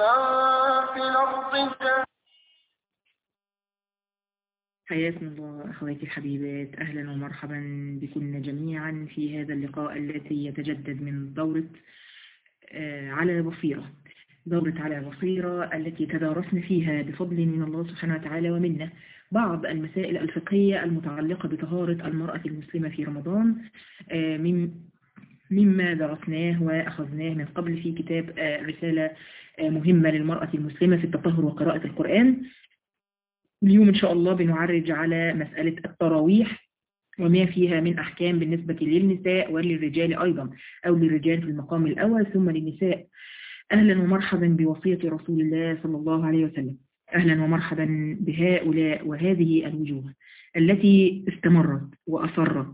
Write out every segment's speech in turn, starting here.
في الأرض حياكم الله أخواتي الحبيبات أهلا ومرحبا بكم جميعا في هذا اللقاء الذي يتجدد من دورة على بصيرة دورة على بصيرة التي تدارسنا فيها بفضل من الله سبحانه وتعالى ومنه بعض المسائل الفقهية المتعلقة بطهارة المرأة المسلمة في رمضان من مما درسناه وأخذناه من قبل في كتاب رسالة مهمة للمرأة المسلمة في التطهر وقراءة القرآن اليوم إن شاء الله بنعرج على مسألة التراويح وما فيها من أحكام بالنسبة للنساء وللرجال أيضا أو للرجال في المقام الأول ثم للنساء أهلا ومرحبا بوصية رسول الله صلى الله عليه وسلم أهلا ومرحبا بهؤلاء وهذه الوجوه التي استمرت وأصرت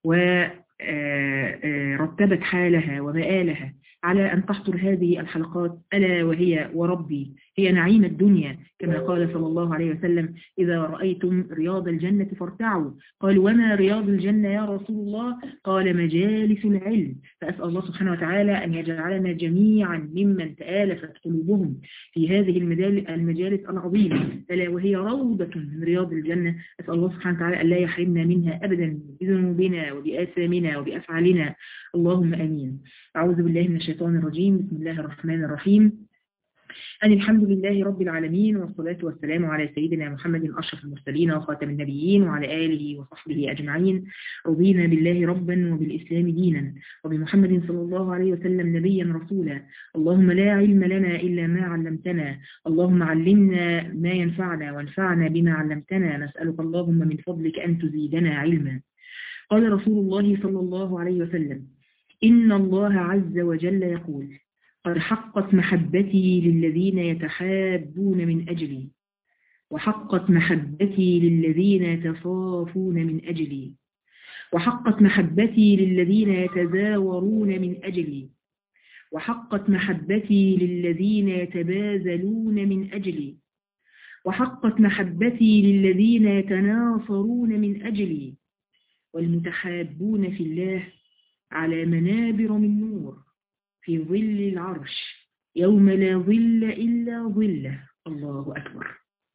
ورتبت حالها ومآلها على أن تحضر هذه الحلقات ألا وهي وربي هي نعيم الدنيا كما قال صلى الله عليه وسلم إذا رأيتم رياض الجنة فارتعوا قال وما رياض الجنة يا رسول الله قال مجالس العلم فأسأل الله سبحانه وتعالى أن يجعلنا جميعا ممن تآلفت قلوبهم في هذه المجالس العظيمة ألا وهي روضة من رياض الجنة أسأل الله سبحانه وتعالى أن لا يحرمنا منها أبدا بذنوبنا وبآثامنا وبأفعالنا اللهم أمين أعوذ بالله من الشيطان الرجيم بسم الله الرحمن الرحيم أن الحمد لله رب العالمين والصلاة والسلام على سيدنا محمد أشرف المرسلين وخاتم النبيين وعلى آله وصحبه أجمعين رضينا بالله ربا وبالإسلام دينا وبمحمد صلى الله عليه وسلم نبيا رسولا اللهم لا علم لنا إلا ما علمتنا اللهم علمنا ما ينفعنا وانفعنا بما علمتنا نسألك اللهم من فضلك أن تزيدنا علما قال رسول الله صلى الله عليه وسلم إن الله عز وجل يقول قد حقت محبتي للذين يتحابون من أجلي وحقت محبتي للذين يتصافون من أجلي وحقت محبتي للذين يتزاورون من أجلي وحقت محبتي للذين يتبازلون من أجلي وحقت محبتي للذين يتناصرون من أجلي والمتحابون في الله على منابر من نور في ظل العرش يوم لا ظل إلا ظله الله أكبر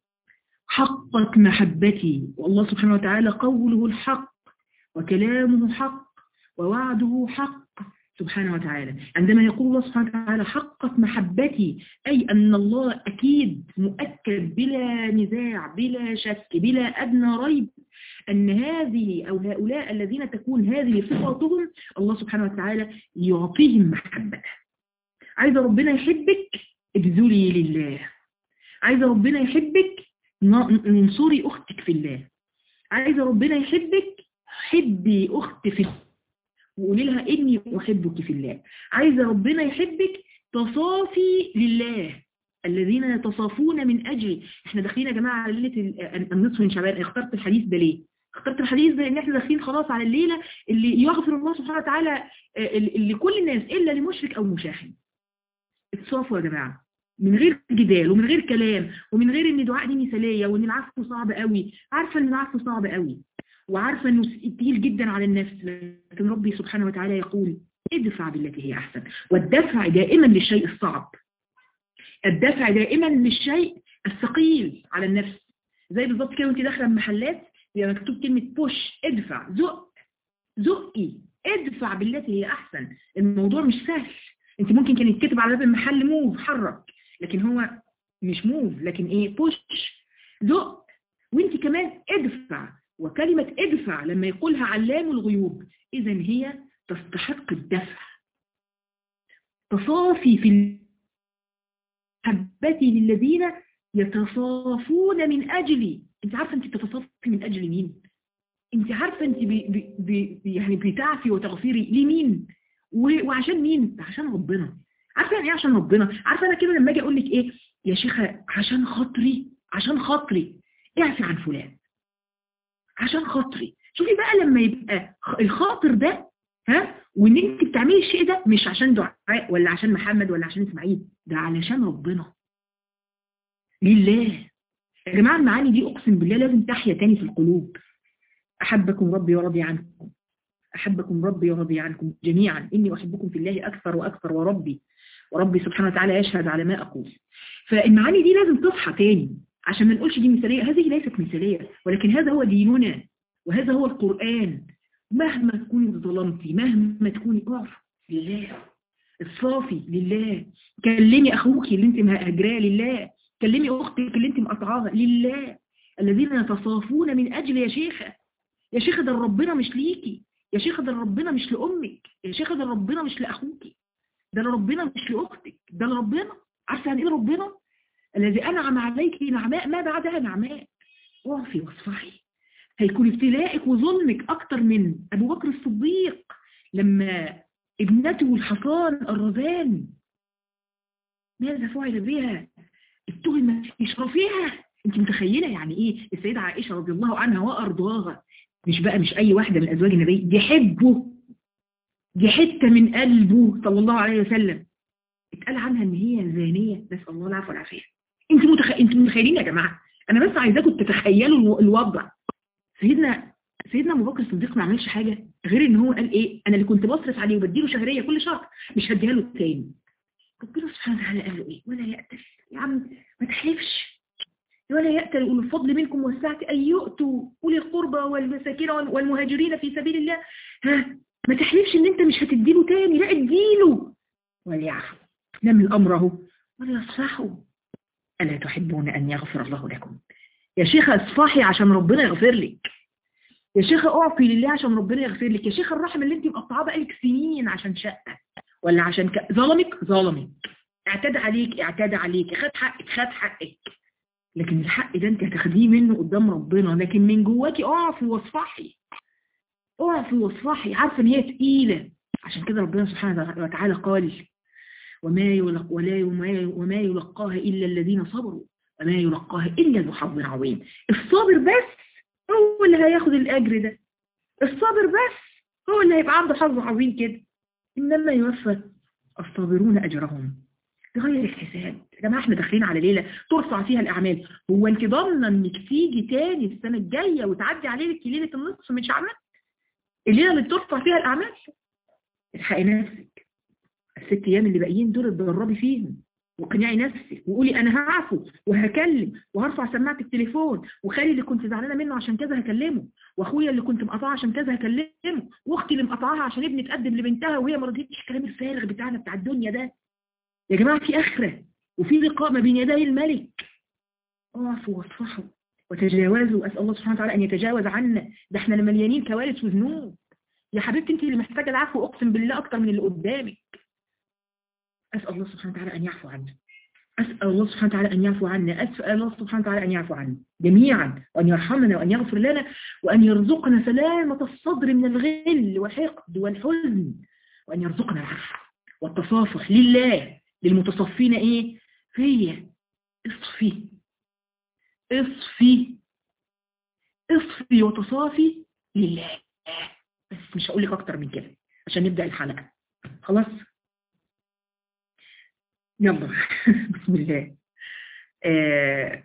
حقت محبتي والله سبحانه وتعالى قوله الحق وكلامه حق ووعده حق سبحانه وتعالى عندما يقول الله سبحانه وتعالى حقت محبتي أي أن الله أكيد مؤكد بلا نزاع بلا شك بلا أدنى ريب أن هذه أو هؤلاء الذين تكون هذه صفاتهم الله سبحانه وتعالى يعطيهم محبته عايزة ربنا يحبك ابذلي لله عايزة ربنا يحبك انصري أختك في الله عايزة ربنا يحبك حبي أختي في الله وقولي لها إني أحبك في الله عايزة ربنا يحبك تصافي لله الذين يتصافون من أجلي احنا داخلين يا جماعة على ليلة النصف من شعبان اخترت الحديث ده ليه اخترت الحديث ده ان احنا داخلين خلاص على الليلة اللي يغفر الله سبحانه وتعالى لكل الناس إلا لمشرك أو مشاحن اتصافوا يا جماعة من غير جدال ومن غير كلام ومن غير ان دعاء دي مثالية وان العفو صعب قوي عارفة ان العفو صعب قوي وعارفة انه تقيل جدا على النفس لكن ربي سبحانه وتعالى يقول ادفع بالتي هي احسن والدفع دائما للشيء الصعب الدفع دائما للشيء الثقيل على النفس زي بالظبط كده وانت داخله المحلات يبقى مكتوب كلمه بوش ادفع زق زقي ادفع بالتي هي احسن الموضوع مش سهل انت ممكن كان يتكتب على باب المحل موف حرك لكن هو مش موف لكن ايه بوش زق وانت كمان ادفع وكلمة ادفع لما يقولها علام الغيوب اذا هي تستحق الدفع تصافي في محبتي للذين يتصافون من أجلي انت عارفة انت تتصافي من أجل مين انت عارفة انت بي بي بي يعني بتعفي وتغفري لمين وعشان مين عشان ربنا عارفة يعني ايه عشان ربنا عارفة انا كده لما اجي اقول لك ايه يا شيخة عشان خاطري عشان خاطري اعفي عن فلان عشان خاطري شوفي بقى لما يبقى الخاطر ده ها وان انت بتعملي الشيء ده مش عشان دعاء ولا عشان محمد ولا عشان اسماعيل ده علشان ربنا لله يا جماعه المعاني دي اقسم بالله لازم تحيا تاني في القلوب احبكم ربي ورضي عنكم احبكم ربي ورضي عنكم جميعا اني احبكم في الله اكثر واكثر وربي وربي سبحانه وتعالى يشهد على ما أقول فالمعاني دي لازم تصحى تاني عشان ما نقولش دي مثالية هذه ليست مثالية ولكن هذا هو ديننا وهذا هو القرآن مهما تكوني ظلمتي مهما تكوني اقف لله الصافي لله كلمي أخوك اللي انت مهاجراه لله كلمي أختك اللي انت مقطعاها لله الذين يتصافون من أجل يا شيخة يا شيخة ده ربنا مش ليكي يا شيخة ده ربنا مش لأمك يا شيخة ده ربنا مش لأخوك ده ربنا مش لأختك ده ربنا عارفة يعني إيه ربنا الذي أنعم عليك نعماء ما بعدها نعماء اعفي واصفحي هيكون ابتلائك وظلمك أكتر من أبو بكر الصديق لما ابنته الحصان الرزان ماذا فعل بها اتهمت في شرفها انت متخيلة يعني ايه السيدة عائشة رضي الله عنها وارضاها مش بقى مش اي واحدة من ازواج النبي دي حبه دي حتة من قلبه صلى الله عليه وسلم اتقال عنها ان هي زانية نسأل الله العفو والعافية انت متخ... انت متخيلين يا جماعة انا بس عايزاكم تتخيلوا الوضع سيدنا سيدنا ابو بكر الصديق ما عملش حاجة غير ان هو قال ايه انا اللي كنت بصرف عليه وبديله شهرية كل شهر مش هديها له تاني ربنا سبحانه وتعالى قال له ايه ولا يأتل يا عم ما تحلفش ولا يأتل أولو الفضل منكم والسعة أن يؤتوا أولي القربى والمساكين والمهاجرين في سبيل الله ها ما تحلفش ان انت مش هتديله تاني لا اديله وليعفو نمل أمره وليصفحوا ألا تحبون أن يغفر الله لكم يا شيخة اصفحي عشان ربنا يغفر لك يا شيخة اعفي لله عشان ربنا يغفر لك يا شيخة الرحم اللي انت مقطعاه بقالك سنين عشان شقة ولا عشان ك... ظلمك ظلمك اعتدى عليك اعتدى عليك خد حقك خد حقك لكن الحق ده انت هتاخديه منه قدام ربنا لكن من جواكي اعفي واصفحي اعفي واصفحي عارفه ان هي تقيله عشان كده ربنا سبحانه وتعالى قال وما يلق ولا وما يلقاها الا الذين صبروا وما يلقاها الا ذو حظ عظيم الصابر بس هو اللي هياخد الاجر ده الصابر بس هو اللي هيبقى عنده حظ عظيم كده انما يوفى الصابرون اجرهم بغير حساب يا جماعه احنا داخلين على ليله ترفع فيها الاعمال هو انت ضامنه انك تيجي تاني السنه الجايه وتعدي عليك ليله النصف من شعبان الليله اللي بترفع فيها الاعمال الحقي نفسك الست ايام اللي باقيين دول اتدربي فيهم واقنعي نفسك وقولي انا هعفو وهكلم وهرفع سماعه التليفون وخالي اللي كنت زعلانه منه عشان كذا هكلمه واخويا اللي كنت مقاطعه عشان كذا هكلمه واختي اللي مقاطعاها عشان ابني تقدم لبنتها وهي ما رضيتش الكلام الفارغ بتاعنا بتاع الدنيا ده يا جماعه في اخره وفي لقاء ما بين يدي الملك اعفوا واصفحوا وتجاوزوا اسال الله سبحانه وتعالى ان يتجاوز عنا ده احنا مليانين كوارث وذنوب يا حبيبتي انت اللي محتاجه العفو اقسم بالله اكتر من اللي قدامك أسأل الله سبحانه وتعالى أن يعفو عنا أسأل الله سبحانه وتعالى أن يعفو عنا أسأل الله سبحانه وتعالى أن يعفو عنا جميعا وأن يرحمنا وأن يغفر لنا وأن يرزقنا سلامة الصدر من الغل والحقد والحزن وأن يرزقنا العفو والتصافح لله للمتصفين إيه فيا اصفي اصفي اصفي وتصافي لله بس مش هقول لك أكتر من كده عشان نبدأ الحلقة خلاص يلا بسم الله آه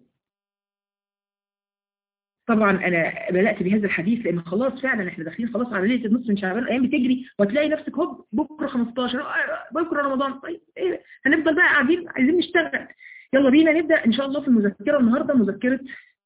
طبعا انا بدات بهذا الحديث لان خلاص فعلا احنا داخلين خلاص على ليله النصف من شعبان الايام بتجري وتلاقي نفسك هوب بكره 15 بكره رمضان طيب ايه هنفضل بقى قاعدين عايزين نشتغل يلا بينا نبدا ان شاء الله في المذكره النهارده مذكره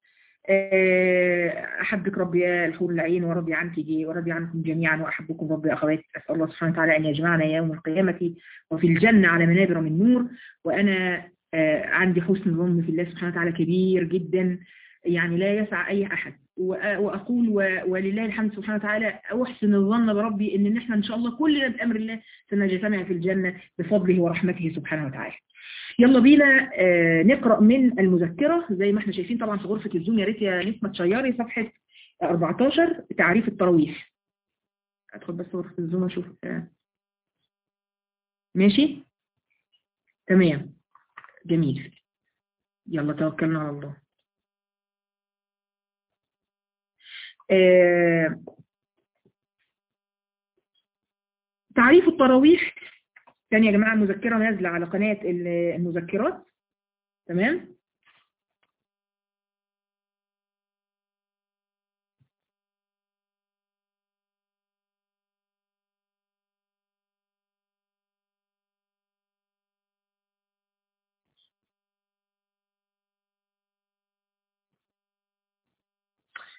أحبك ربي يا الحور العين ورضي عنك ورضي عنكم جميعا وأحبكم ربي أخواتي أسأل الله سبحانه وتعالى أن يجمعنا يوم القيامة وفي الجنة على منابر من نور وأنا عندي حسن ظن في الله سبحانه وتعالى كبير جدا يعني لا يسع أي أحد وأقول ولله الحمد سبحانه وتعالى أحسن الظن بربي إن إحنا إن شاء الله كلنا بأمر الله سنجتمع في الجنة بفضله ورحمته سبحانه وتعالى يلا بينا آه نقرأ من المذكرة زي ما احنا شايفين طبعا في غرفة الزوم يا ريت يا نسمة تشيري صفحة 14 تعريف التراويح ادخل بس غرفة الزوم اشوف آه. ماشي تمام جميل يلا توكلنا على الله آه تعريف التراويح تاني يا جماعة مذكرة نازلة على قناة المذكرات تمام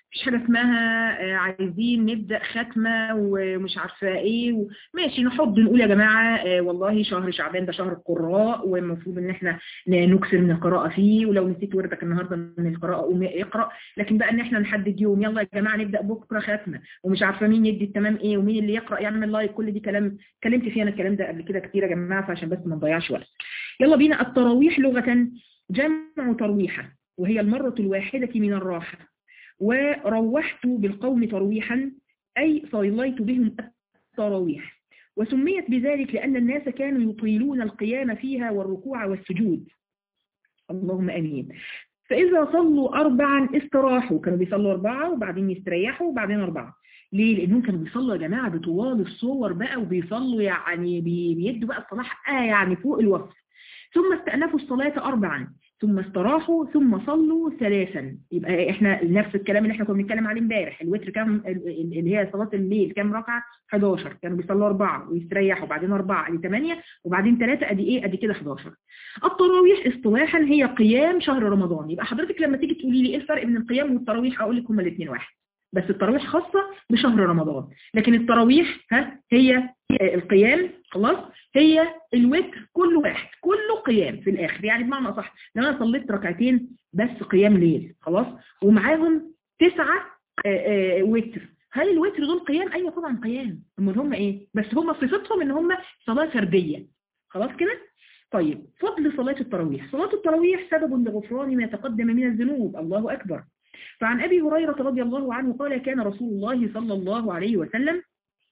مفيش حاجة اسمها آه، عايزين نبدأ ختمة ومش عارفة ايه و... ماشي نحط نقول يا جماعة آه، والله شهر شعبان ده شهر القراء والمفروض ان احنا ن- نكثر من القراءة فيه ولو نسيت وردك النهاردة من القراءة قوم اقرأ لكن بقى ان احنا نحدد يوم يلا يا جماعة نبدأ بكرة ختمة ومش عارفة مين يدي التمام ايه ومين اللي يقرأ يعمل لايك كل دي كلام اتكلمت فيه انا الكلام ده قبل كده كتير يا جماعة فعشان بس ما نضيعش وقت يلا بينا التراويح لغة جمع ترويحة وهي المرة الواحدة من الراحة وروحت بالقوم ترويحا أي صليت بهم التراويح وسميت بذلك لأن الناس كانوا يطيلون القيام فيها والركوع والسجود اللهم أمين فإذا صلوا أربعا استراحوا كانوا بيصلوا أربعة وبعدين يستريحوا وبعدين أربعة ليه؟ لأنهم كانوا بيصلوا يا جماعة بطوال الصور بقى وبيصلوا يعني بي- بيدوا بقى الصلاة حقها يعني فوق الوصف ثم استأنفوا الصلاة أربعا ثم استراحوا ثم صلوا ثلاثا يبقى احنا نفس الكلام اللي احنا كنا بنتكلم عليه امبارح الوتر كام ال- ال- اللي هي صلاة الليل كام ركعة 11 كانوا بيصلوا أربعة ويستريحوا بعدين أربعة ادي 8 وبعدين ثلاثة ادي ايه ادي كده 11 التراويح اصطلاحا هي قيام شهر رمضان يبقى حضرتك لما تيجي تقولي لي ايه الفرق بين القيام والتراويح اقول لك هما الاثنين واحد بس التراويح خاصة بشهر رمضان لكن التراويح ها هي آه، القيام خلاص هي الوتر كل واحد كله قيام في الاخر يعني بمعنى اصح لو انا صليت ركعتين بس قيام ليل خلاص ومعاهم تسعة آه، آه، وتر هل الوتر دول قيام ايوه طبعا قيام امال هم ايه بس هم صفتهم ان هم صلاة فردية خلاص كده طيب فضل صلاة التراويح صلاة التراويح سبب لغفران ما تقدم من الذنوب الله أكبر فعن أبي هريرة رضي الله عنه قال كان رسول الله صلى الله عليه وسلم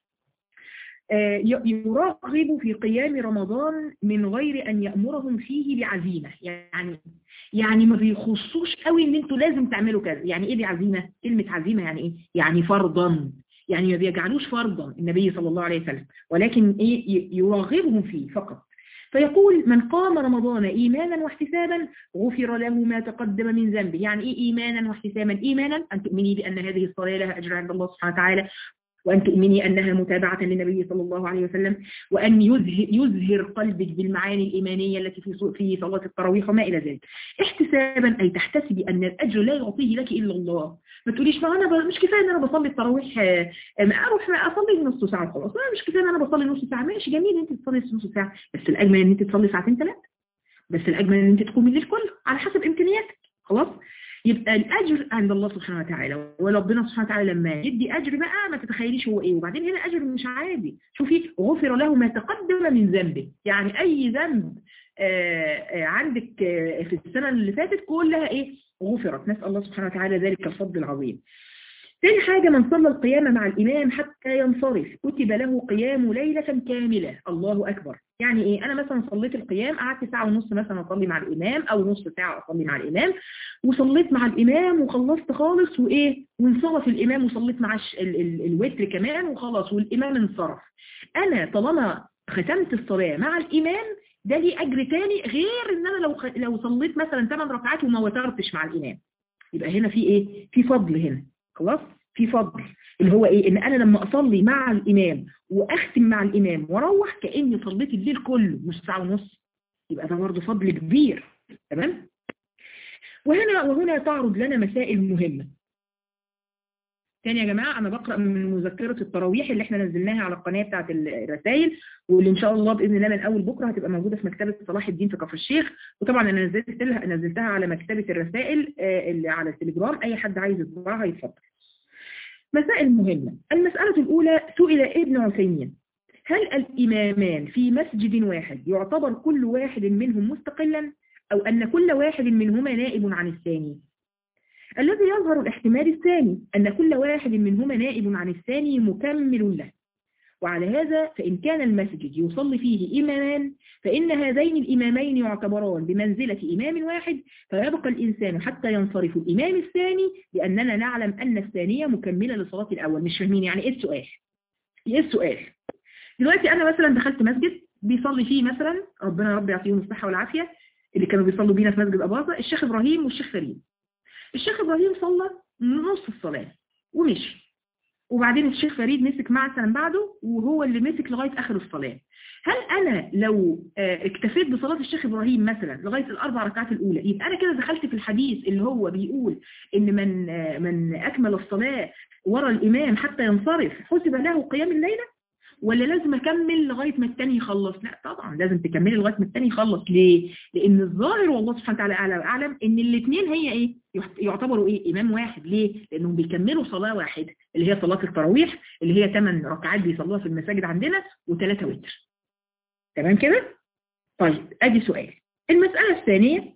آه، ي- يرغب في قيام رمضان من غير أن يأمرهم فيه بعزيمة يعني يعني ما بيخصوش قوي ان انتوا لازم تعملوا كذا يعني ايه بعزيمة كلمة عزيمة يعني ايه يعني فرضا يعني ما بيجعلوش فرضا النبي صلى الله عليه وسلم ولكن ايه ي- يرغبهم فيه فقط فيقول من قام رمضان إيمانا واحتسابا غفر له ما تقدم من ذنبه يعني إيه إيمانا واحتسابا إيمانا أن تؤمني بأن هذه الصلاة لها أجر عند الله سبحانه وتعالى وأن تؤمني أنها متابعة للنبي صلى الله عليه وسلم وأن يزهر, يزهر قلبك بالمعاني الإيمانية التي في صو- في صلاة التراويح وما إلى ذلك احتسابا أي تحتسبي أن الأجر لا يعطيه لك إلا الله ما تقوليش ما أنا ب- مش كفاية أن أنا بصلي التراويح آه، آه، ما أروح ما أصلي نص ساعة خلاص ما مش كفاية أن أنا بصلي نص ساعة ماشي جميل أن أنت تصلي نص ساعة بس الأجمل أن أنت تصلي ساعتين ثلاثة بس الأجمل أن أنت تقومي الليل كله على حسب إمكانياتك خلاص يبقى الأجر عند الله سبحانه وتعالى وربنا سبحانه وتعالى لما يدي أجر بقى ما تتخيليش هو إيه وبعدين هنا أجر مش عادي شوفي غفر له ما تقدم من ذنبه يعني أي ذنب آه، آه، عندك آه، في السنة اللي فاتت كلها إيه غفرت نسأل الله سبحانه وتعالى ذلك الفضل العظيم تاني حاجة من صلى القيام مع الإمام حتى ينصرف كتب له قيام ليلة كاملة الله أكبر يعني إيه أنا مثلا صليت القيام قعدت ساعة ونص مثلا أصلي مع الإمام أو نص ساعة أصلي مع الإمام وصليت مع الإمام وخلصت خالص وإيه وانصرف الإمام وصليت مع الش- ال ال الوتر كمان وخلاص والإمام انصرف أنا طالما ختمت الصلاة مع الإمام ده لي أجر تاني غير إن أنا لو خ... لو صليت مثلا 8 ركعات وما وترتش مع الإمام يبقى هنا في إيه في فضل هنا خلاص في فضل اللي هو ايه ان انا لما اصلي مع الامام واختم مع الامام واروح كاني صليت الليل كله مش ساعه ونص يبقى ده برضه فضل كبير تمام وهنا وهنا تعرض لنا مسائل مهمه تاني يا جماعة أنا بقرأ من مذكرة التراويح اللي احنا نزلناها على القناة بتاعة الرسائل واللي إن شاء الله بإذن الله من أول بكرة هتبقى موجودة في مكتبة صلاح الدين في كفر الشيخ وطبعا أنا نزلت لها نزلتها على مكتبة الرسائل آه، اللي على التليجرام أي حد عايز يطبعها يتفضل. مسائل مهمة المسألة الأولى سئل ابن عثيمين هل الإمامان في مسجد واحد يعتبر كل واحد منهم مستقلا أو أن كل واحد منهما نائب عن الثاني الذي يظهر الاحتمال الثاني أن كل واحد منهما نائب عن الثاني مكمل له وعلى هذا فإن كان المسجد يصلي فيه إمامان فإن هذين الإمامين يعتبران بمنزلة إمام واحد فيبقى الإنسان حتى ينصرف الإمام الثاني لأننا نعلم أن الثانية مكملة لصلاة الأول مش فاهمين يعني إيه السؤال إيه السؤال دلوقتي أنا مثلا دخلت مسجد بيصلي فيه مثلا ربنا رب يعطيهم الصحة والعافية اللي كانوا بيصلوا بينا في مسجد أباظة الشيخ إبراهيم والشيخ فريد الشيخ إبراهيم صلى نص الصلاة ومشي وبعدين الشيخ فريد مسك مثلا بعده وهو اللي مسك لغاية آخر الصلاة هل أنا لو اكتفيت بصلاة الشيخ إبراهيم مثلا لغاية الأربع ركعات الأولى يبقى أنا كده دخلت في الحديث اللي هو بيقول إن من من أكمل الصلاة ورا الإمام حتى ينصرف حسب له قيام الليلة ولا لازم أكمل لغاية ما التاني يخلص لا طبعا لازم تكملي لغاية ما التاني يخلص ليه لأن الظاهر والله سبحانه وتعالى أعلى وأعلم إن الاثنين هي إيه يعتبروا إيه إمام واحد ليه لأنهم بيكملوا صلاة واحدة اللي هي صلاة التراويح اللي هي 8 ركعات بيصلوها في المساجد عندنا وثلاثة وتر تمام كده طيب ادي سؤال المسألة الثانية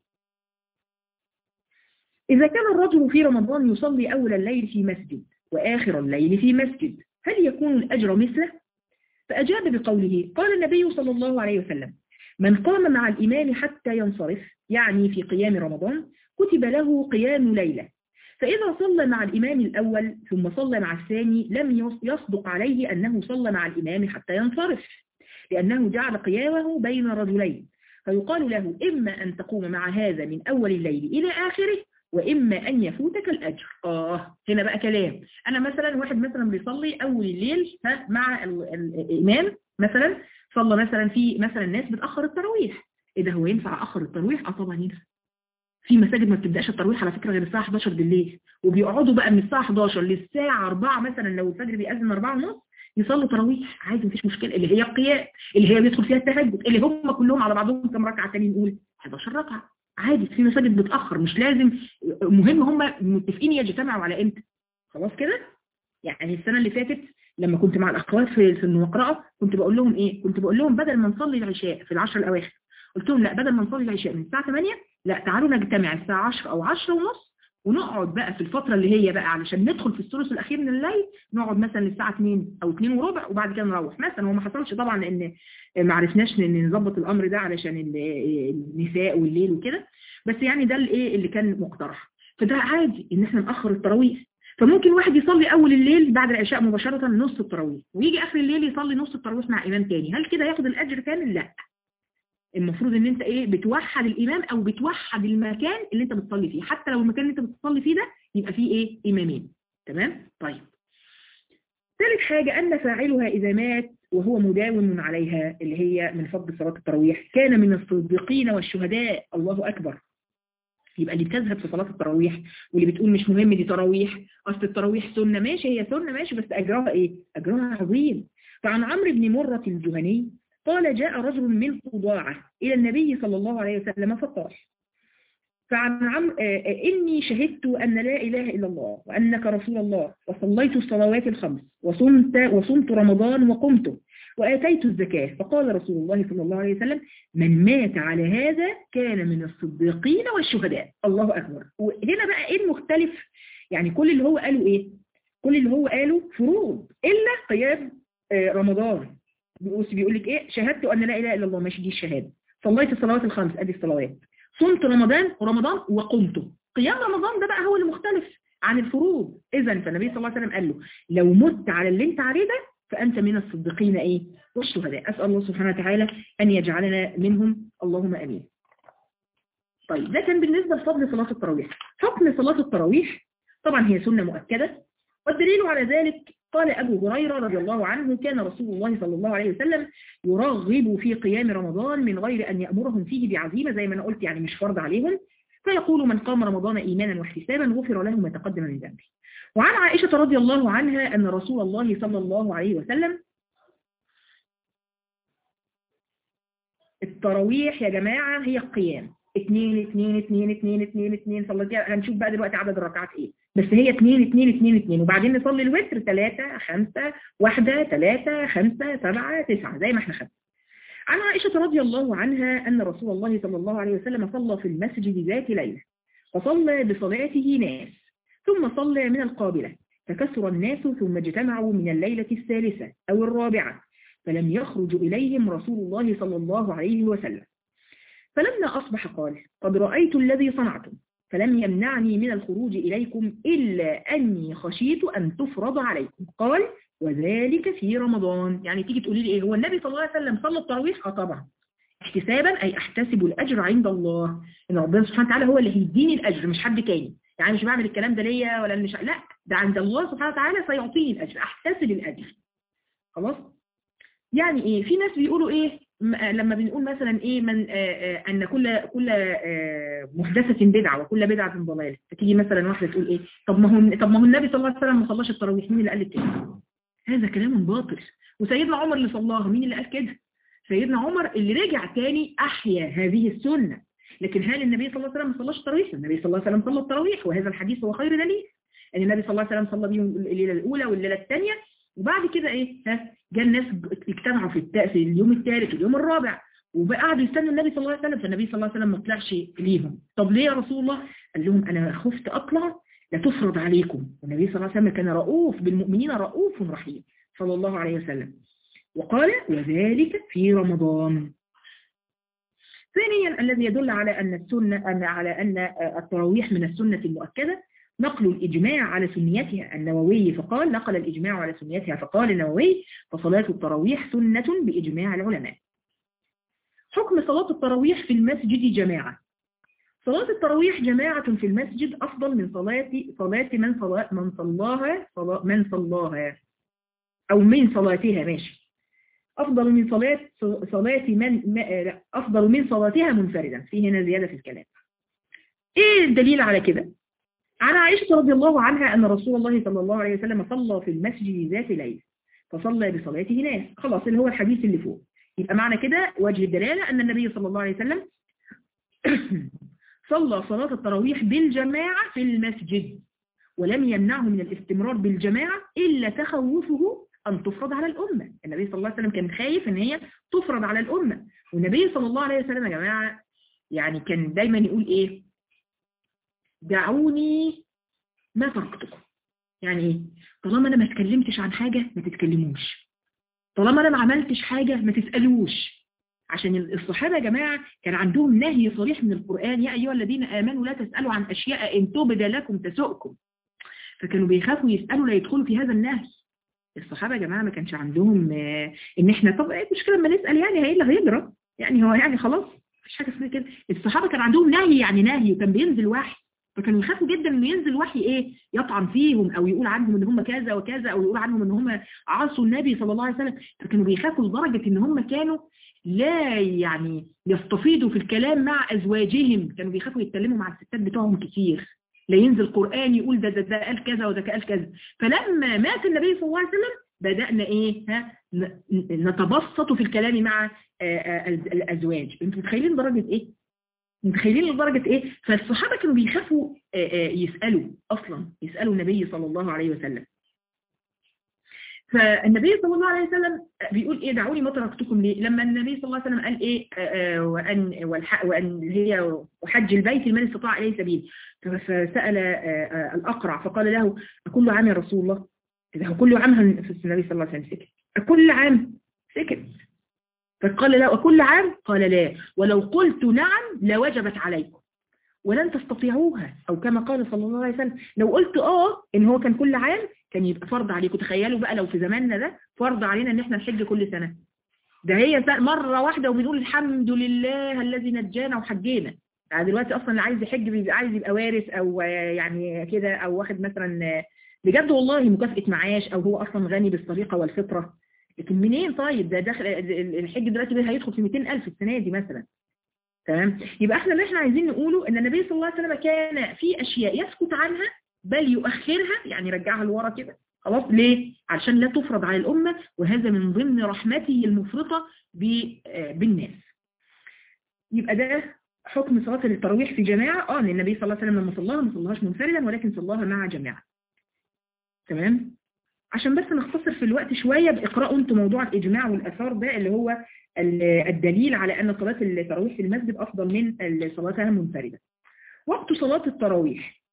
إذا كان الرجل في رمضان يصلي أول الليل في مسجد وآخر الليل في مسجد هل يكون الأجر مثله؟ فأجاب بقوله قال النبي صلى الله عليه وسلم من قام مع الإمام حتى ينصرف يعني في قيام رمضان كتب له قيام ليلة فإذا صلى مع الإمام الأول ثم صلى مع الثاني لم يصدق عليه أنه صلى مع الإمام حتى ينصرف لأنه جعل قيامه بين رجلين فيقال له إما أن تقوم مع هذا من أول الليل إلى آخره وإما أن يفوتك الأجر آه هنا بقى كلام أنا مثلا واحد مثلا بيصلي أول الليل مع الإمام مثلا صلى مثلا في مثلا ناس بتأخر التراويح إيه ده هو ينفع أخر التراويح؟ آه طبعا ينفع في مساجد ما بتبدأش التراويح على فكرة غير الساعة 11 بالليل وبيقعدوا بقى من الساعة 11 للساعة 4 مثلا لو الفجر بيأذن 4 ونص يصلوا تراويح عادي مفيش مشكلة اللي هي القيام اللي هي بيدخل فيها التهجد اللي هم كلهم على بعضهم كم ركعة تاني نقول 11 ركعة عادي في مساجد بتأخر مش لازم مهم هم متفقين يجتمعوا على امتى خلاص كده يعني السنة اللي فاتت لما كنت مع الأخوات في في المقرأة كنت بقول لهم إيه كنت بقول لهم بدل ما نصلي العشاء في العشر الأواخر قلت لهم لا بدل ما نصلي العشاء من الساعة 8 لا تعالوا نجتمع الساعة 10 أو 10 ونص ونقعد بقى في الفترة اللي هي بقى علشان ندخل في الثلث الأخير من الليل نقعد مثلا للساعة 2 أو 2 وربع وبعد كده نروح مثلا هو ما حصلش طبعا لأن ما عرفناش ان نظبط الأمر ده علشان النساء والليل وكده بس يعني ده الايه اللي كان مقترح فده عادي ان احنا نأخر التراويح فممكن واحد يصلي أول الليل بعد العشاء مباشرة نص التراويح ويجي آخر الليل يصلي نص التراويح مع إمام تاني هل كده ياخد الأجر كامل؟ لا المفروض ان انت ايه بتوحد الامام او بتوحد المكان اللي انت بتصلي فيه حتى لو المكان اللي انت بتصلي فيه ده يبقى فيه ايه امامين تمام طيب ثالث حاجة ان فاعلها اذا مات وهو مداوم عليها اللي هي من فضل صلاة التراويح كان من الصديقين والشهداء الله اكبر يبقى اللي بتذهب في صلاة التراويح واللي بتقول مش مهم دي تراويح اصل التراويح سنة ماشي هي سنة ماشي بس اجرها ايه اجرها عظيم فعن عمرو بن مرة الجهني قال جاء رجل من قضاعة إلى النبي صلى الله عليه وسلم فقال فعن عم إني شهدت أن لا إله إلا الله وأنك رسول الله وصليت الصلوات الخمس وصمت, وصمت رمضان وقمت وآتيت الزكاة فقال رسول الله صلى الله عليه وسلم من مات على هذا كان من الصديقين والشهداء الله أكبر وهنا بقى إيه المختلف يعني كل اللي هو قاله إيه كل اللي هو قاله فروض إلا قيام رمضان بيقول لك ايه شهدت ان لا اله الا الله ماشي دي الشهاده صليت الصلوات الخمس ادي الصلوات صمت رمضان ورمضان وقمت قيام رمضان ده بقى هو اللي مختلف عن الفروض اذا فالنبي صلى الله عليه وسلم قال له لو مت على اللي انت عليه ده فانت من الصديقين ايه والشهداء اسال الله سبحانه وتعالى ان يجعلنا منهم اللهم امين طيب ده كان بالنسبه لفضل صلاه التراويح حكم صلاه التراويح طبعا هي سنه مؤكده والدليل على ذلك قال أبو هريرة رضي الله عنه كان رسول الله صلى الله عليه وسلم يرغب في قيام رمضان من غير أن يأمرهم فيه بعزيمة زي ما أنا قلت يعني مش فرض عليهم فيقول من قام رمضان إيمانا واحتسابا غفر له ما تقدم من ذنبه وعن عائشة رضي الله عنها أن رسول الله صلى الله عليه وسلم التراويح يا جماعة هي القيام اتنين اتنين اتنين اتنين اتنين اتنين صليتيها هنشوف بقى دلوقتي عدد الركعات ايه بس هي اتنين اتنين اتنين اتنين وبعدين نصلي الوتر تلاتة خمسة واحدة تلاتة خمسة سبعة تسعة زي ما احنا خدنا عن عائشة رضي الله عنها أن رسول الله صلى الله عليه وسلم صلى في المسجد ذات ليلة فصلى بصلاته ناس ثم صلى من القابلة فكثر الناس ثم اجتمعوا من الليلة الثالثة أو الرابعة فلم يخرج إليهم رسول الله صلى الله عليه وسلم فلما أصبح قال قد رأيت الذي صنعتم فلم يمنعني من الخروج إليكم إلا أني خشيت أن تفرض عليكم قال وذلك في رمضان يعني تيجي تقولي لي إيه هو النبي صلى الله عليه وسلم صلى التراويح اه طبعا احتسابا أي أحتسب الأجر عند الله إن ربنا سبحانه وتعالى هو اللي هيديني الأجر مش حد تاني يعني مش بعمل الكلام ده ليا ولا مش لا ده عند الله سبحانه وتعالى سيعطيني الاجر احتسب الاجر خلاص يعني ايه في ناس بيقولوا ايه لما بنقول مثلا ايه من آآ آآ ان كل كل محدثه بدعه وكل بدعه ضلاله فتيجي مثلا واحده تقول ايه طب ما هو طب ما هو النبي صلى الله عليه وسلم ما صلاش التراويح مين اللي قال كده هذا كلام باطل وسيدنا عمر اللي صلاها مين اللي قال كده سيدنا عمر اللي رجع تاني احيا هذه السنه لكن هل النبي صلى الله عليه وسلم ما صلاش التراويح النبي صلى الله عليه وسلم صلى التراويح وهذا الحديث هو خير دليل ان النبي صلى الله عليه وسلم صلى بيهم الليله الاولى والليله الثانيه وبعد كده ايه ها جاء الناس اجتمعوا في في اليوم الثالث اليوم الرابع وقعدوا يستنوا النبي صلى الله عليه وسلم فالنبي صلى الله عليه وسلم ما طلعش ليهم طب ليه يا رسول الله قال لهم انا خفت اطلع لتفرض عليكم والنبي صلى الله عليه وسلم كان رؤوف بالمؤمنين رؤوف رحيم صلى الله عليه وسلم وقال وذلك في رمضان ثانيا الذي يدل على أن السنة أن على أن التراويح من السنة المؤكدة نقل الإجماع على سنيتها النووي فقال نقل الإجماع على سنيتها فقال النووي فصلاة التراويح سنة بإجماع العلماء حكم صلاة التراويح في المسجد جماعة صلاة التراويح جماعة في المسجد أفضل من صلاة صلاة من صلاة من صلاها صلاة من صلاها أو من صلاتها ماشي أفضل من صلاة صلاة من لا أفضل من صلاتها منفردا في هنا زيادة في الكلام إيه الدليل على كده عن عائشة رضي الله عنها أن رسول الله صلى الله عليه وسلم صلى في المسجد ذات ليل فصلى بصلاته ناس خلاص اللي هو الحديث اللي فوق يبقى معنى كده وجه الدلالة أن النبي صلى الله عليه وسلم صلى صلاة التراويح بالجماعة في المسجد ولم يمنعه من الاستمرار بالجماعة إلا تخوفه أن تفرض على الأمة النبي صلى الله عليه وسلم كان خايف أن هي تفرض على الأمة والنبي صلى الله عليه وسلم يا جماعة يعني كان دايما يقول إيه دعوني ما تركتكم يعني إيه طالما أنا ما اتكلمتش عن حاجة ما تتكلموش طالما أنا ما عملتش حاجة ما تسألوش عشان الصحابة يا جماعة كان عندهم نهي صريح من القرآن يا أيها الذين آمنوا لا تسألوا عن أشياء إن تبد لكم تسؤكم فكانوا بيخافوا يسألوا لا يدخلوا في هذا النهي الصحابة يا جماعة ما كانش عندهم ان احنا طب ايه المشكلة لما نسأل يعني ايه اللي هيجرى يعني هو يعني خلاص مفيش حاجة اسمها كده الصحابة كان عندهم نهي يعني نهي وكان بينزل وحي فكانوا يخافوا جدا انه ينزل وحي ايه يطعن فيهم او يقول عنهم ان هم كذا وكذا او يقول عنهم ان هم عصوا النبي صلى الله عليه وسلم فكانوا بيخافوا لدرجة ان هم كانوا لا يعني يستفيضوا في الكلام مع ازواجهم كانوا بيخافوا يتكلموا مع الستات بتوعهم كتير لا ينزل قرآن يقول ده ده, ده قال كذا وده قال كذا فلما مات النبي صلى الله عليه وسلم بدأنا ايه ها نتبسط في الكلام مع الازواج انتوا متخيلين درجة ايه متخيلين لدرجة ايه فالصحابة كانوا بيخافوا يسألوا اصلا يسألوا النبي صلى الله عليه وسلم فالنبي صلى الله عليه وسلم بيقول ايه دعوني ما تركتكم ليه لما النبي صلى الله عليه وسلم قال ايه آآ وان وان هي وحج البيت لمن استطاع اليه سبيل فسال الاقرع فقال له كل عام يا رسول الله اذا هو كل عام النبي صلى الله عليه وسلم سكت كل عام سكت فقال لا وكل عام قال لا ولو قلت نعم لوجبت عليكم ولن تستطيعوها او كما قال صلى الله عليه وسلم لو قلت اه ان هو كان كل عام كان يبقى فرض عليكم تخيلوا بقى لو في زماننا ده فرض علينا ان احنا نحج كل سنة ده هي مرة واحدة وبنقول الحمد لله الذي نجانا وحجينا يعني دلوقتي اصلا اللي عايز يحج بيبقى عايز يبقى وارث او يعني كده او واخد مثلا بجد والله مكافأة معاش او هو اصلا غني بالسرقة والفطرة لكن منين طيب ده داخل الحج دلوقتي هيدخل في 200000 السنة دي مثلا تمام يبقى احنا اللي احنا عايزين نقوله ان النبي صلى الله عليه وسلم كان في اشياء يسكت عنها بل يؤخرها يعني يرجعها لورا كده خلاص ليه علشان لا تفرض على الأمة وهذا من ضمن رحمته المفرطة بالناس يبقى ده حكم صلاة التراويح في جماعة اه ان النبي صلى الله عليه وسلم لما صلاها ما صلاهاش منفردا ولكن صلاها مع جماعة تمام عشان بس نختصر في الوقت شوية بإقراء انتم موضوع الإجماع والأثار ده اللي هو الدليل على أن صلاة التراويح في المسجد أفضل من صلاتها منفردة وقت صلاة التراويح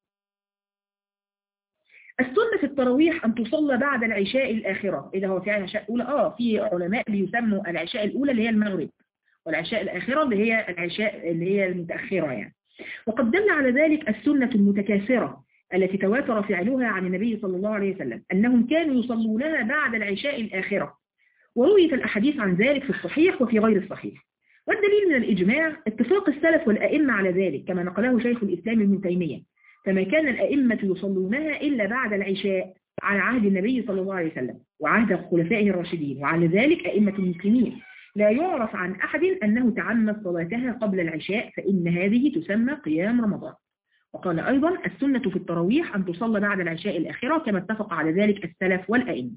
السنة في التراويح أن تصلى بعد العشاء الآخرة إذا هو في عشاء الأولى آه في علماء بيسموا العشاء الأولى اللي هي المغرب والعشاء الآخرة اللي هي العشاء اللي هي المتأخرة يعني وقد دل على ذلك السنة المتكاثرة التي تواتر فعلها عن النبي صلى الله عليه وسلم أنهم كانوا يصلونها بعد العشاء الآخرة ورويت الأحاديث عن ذلك في الصحيح وفي غير الصحيح والدليل من الإجماع اتفاق السلف والأئمة على ذلك كما نقله شيخ الإسلام ابن تيمية فما كان الأئمة يصلونها إلا بعد العشاء على عهد النبي صلى الله عليه وسلم وعهد خلفائه الراشدين وعلى ذلك أئمة المسلمين لا يعرف عن أحد أنه تعمد صلاتها قبل العشاء فإن هذه تسمى قيام رمضان وقال أيضا السنة في التراويح أن تصلى بعد العشاء الأخيرة كما اتفق على ذلك السلف والأئمة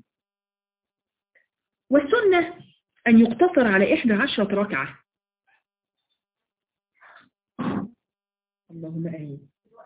والسنة أن يقتصر على إحدى عشرة ركعة اللهم آمين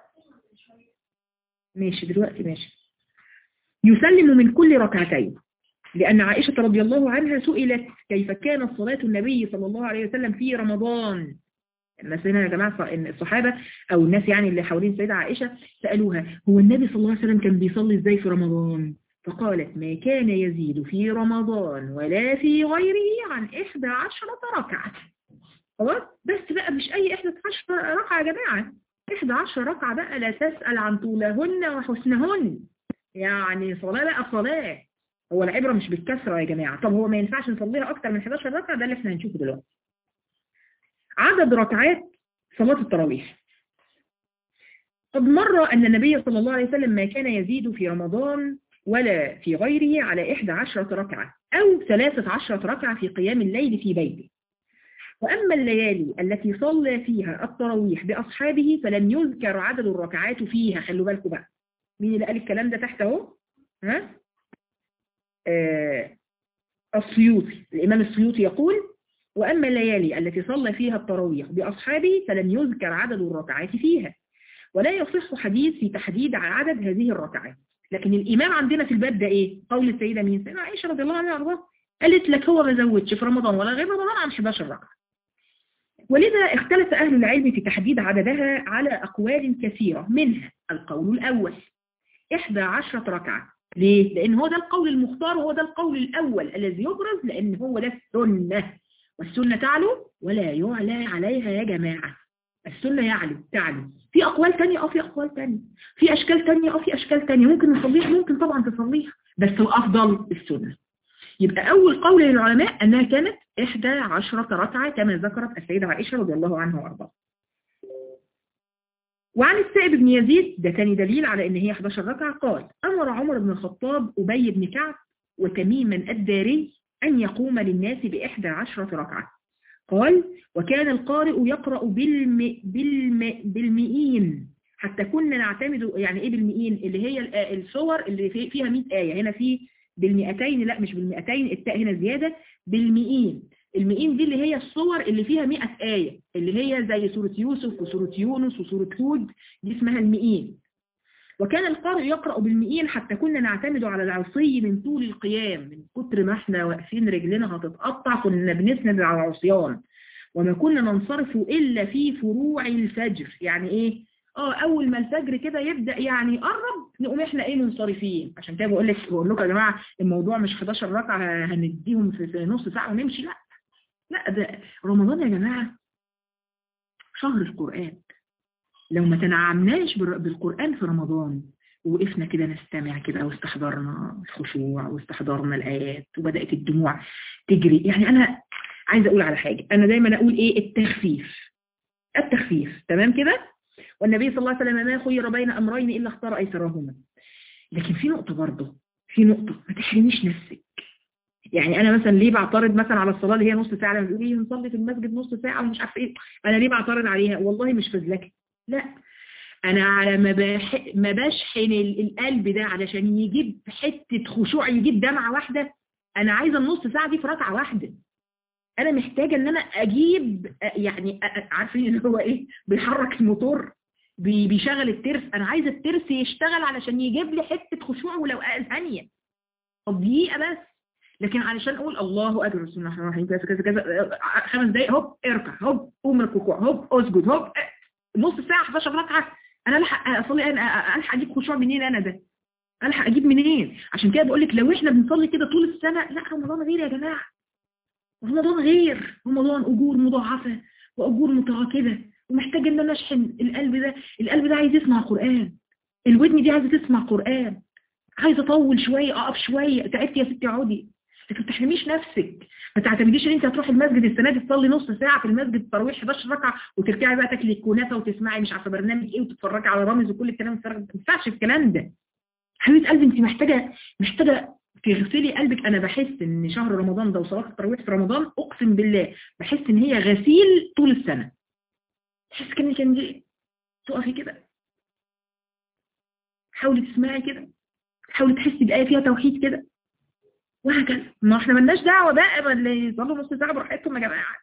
ماشي دلوقتي ماشي يسلم من كل ركعتين لأن عائشة رضي الله عنها سئلت كيف كانت صلاة النبي صلى الله عليه وسلم في رمضان الناس هنا يا جماعة الصحابة أو الناس يعني اللي حوالين سيدة عائشة سألوها هو النبي صلى الله عليه وسلم كان بيصلي ازاي في رمضان فقالت ما كان يزيد في رمضان ولا في غيره عن إحدى عشرة ركعة خلاص بس بقى مش أي إحدى عشرة ركعة يا جماعة إحدى عشرة ركعة بقى لا تسأل عن طولهن وحسنهن يعني صلاة بقى صلاة هو العبرة مش بالكسرة يا جماعة طب هو ما ينفعش نصليها أكتر من 11 ركعة ده اللي احنا هنشوفه دلوقتي عدد ركعات صلاة التراويح قد مر أن النبي صلى الله عليه وسلم ما كان يزيد في رمضان ولا في غيره على 11 ركعة أو 13 ركعة في قيام الليل في بيته وأما الليالي التي صلى فيها التراويح بأصحابه فلم يذكر عدد الركعات فيها خلوا بالكم بقى مين اللي قال الكلام ده تحت اهو ها آه السيوطي الإمام السيوطي يقول وأما الليالي التي صلى فيها التراويح بأصحابه فلم يذكر عدد الركعات فيها ولا يصح حديث في تحديد عدد هذه الركعات لكن الإمام عندنا في الباب ده إيه قول السيدة مين سيدة عائشة رضي الله عنها وارضاها قالت لك هو ما زودش في رمضان ولا غير رمضان عن 11 ركعة ولذا اختلف أهل العلم في تحديد عددها على أقوال كثيرة منها القول الأول 11 ركعة ليه؟ لأن هو ده القول المختار وهو ده القول الأول الذي يبرز لأن هو ده السنة والسنة تعلو ولا يعلى عليها يا جماعة السنة يعلو تعلو في أقوال تانية أو في أقوال تانية في أشكال تانية أو في أشكال تانية ممكن نصليها ممكن طبعا تصليها بس الأفضل السنة يبقى أول قول للعلماء أنها كانت 11 ركعة كما ذكرت السيدة عائشة رضي الله عنها وارضاها وعن السائب بن يزيد ده تاني دليل على ان هي 11 ركعة قال امر عمر بن الخطاب ابي بن كعب وتميما الداري ان يقوم للناس باحدى عشرة ركعة قال وكان القارئ يقرأ بالم بالم بالمئين حتى كنا نعتمد يعني ايه بالمئين اللي هي الصور اللي فيها 100 آية هنا في بالمئتين لا مش بالمئتين التاء هنا زيادة بالمئين المئين دي اللي هي الصور اللي فيها مئة آية اللي هي زي سورة يوسف وسورة يونس وسورة هود دي اسمها المئين وكان القارئ يقرأ بالمئين حتى كنا نعتمد على العصي من طول القيام من كتر ما احنا واقفين رجلنا هتتقطع كنا بنسند على العصيان وما كنا ننصرف إلا في فروع الفجر يعني ايه اه اول ما الفجر كده يبدأ يعني يقرب نقوم احنا ايه منصرفين عشان كده بقول لك بقول لكم يا جماعه الموضوع مش 11 ركعه هنديهم في نص ساعه ونمشي لا لا ده رمضان يا جماعة شهر القرآن لو ما تنعمناش بالقرآن في رمضان ووقفنا كده نستمع كده واستحضرنا الخشوع واستحضرنا الآيات وبدأت الدموع تجري يعني أنا عايزة أقول على حاجة أنا دايما أقول إيه التخفيف التخفيف تمام كده والنبي صلى الله عليه وسلم ما خير بين أمرين إلا اختار أيسرهما لكن في نقطة برضه في نقطة ما تحرميش نفسك يعني انا مثلا ليه بعترض مثلا على الصلاه اللي هي نص ساعه لما بيقولوا لي نصلي في المسجد نص ساعه ومش عارف ايه انا ليه بعترض عليها والله مش فزلكه لا انا على ما بح... ما بشحن القلب ده علشان يجيب حته خشوع يجيب دمعه واحده انا عايزه النص ساعه دي في ركعه واحده انا محتاجه ان انا اجيب يعني عارفين اللي هو ايه بيحرك الموتور بيشغل الترس انا عايزه الترس يشتغل علشان يجيب لي حته خشوع ولو ثانيه طب دقيقه بس لكن علشان اقول الله اكبر بسم الله الرحمن الرحيم كذا كذا كذا خمس دقايق هوب اركع هوب قوم الركوع هوب اسجد هوب نص ساعه 11 ركعه انا الحق اصلي انا الحق اجيب خشوع منين انا ده الحق اجيب منين عشان كده بقول لك لو احنا بنصلي كده طول السنه لا رمضان غير يا جماعه رمضان غير رمضان اجور مضاعفه واجور متراكبه ومحتاج ان انا اشحن القلب ده القلب ده عايز يسمع قران الودن دي عايزه تسمع قران عايزه اطول شويه اقف شويه تعبت يا ستي اقعدي لكن ما تحرميش نفسك ما تعتمديش ان انت هتروحي المسجد السنه دي تصلي نص ساعه في المسجد التراويح 11 ركعه وترجعي بقى تاكلي الكنافه وتسمعي مش عارفه برنامج ايه وتتفرجي على رامز وكل الكلام الفارغ ما ينفعش الكلام ده حبيبه قلبي انت محتاجه محتاجه تغسلي قلبك انا بحس ان شهر رمضان ده وصلاه التراويح في رمضان اقسم بالله بحس ان هي غسيل طول السنه تحس كان كان دي تقفي كده حاولي تسمعي كده حاولي تحسي بآية فيها توحيد كده وهكذا ما احنا ملناش دعوة بقى اللي يصلوا نص ساعة براحتهم يا جماعة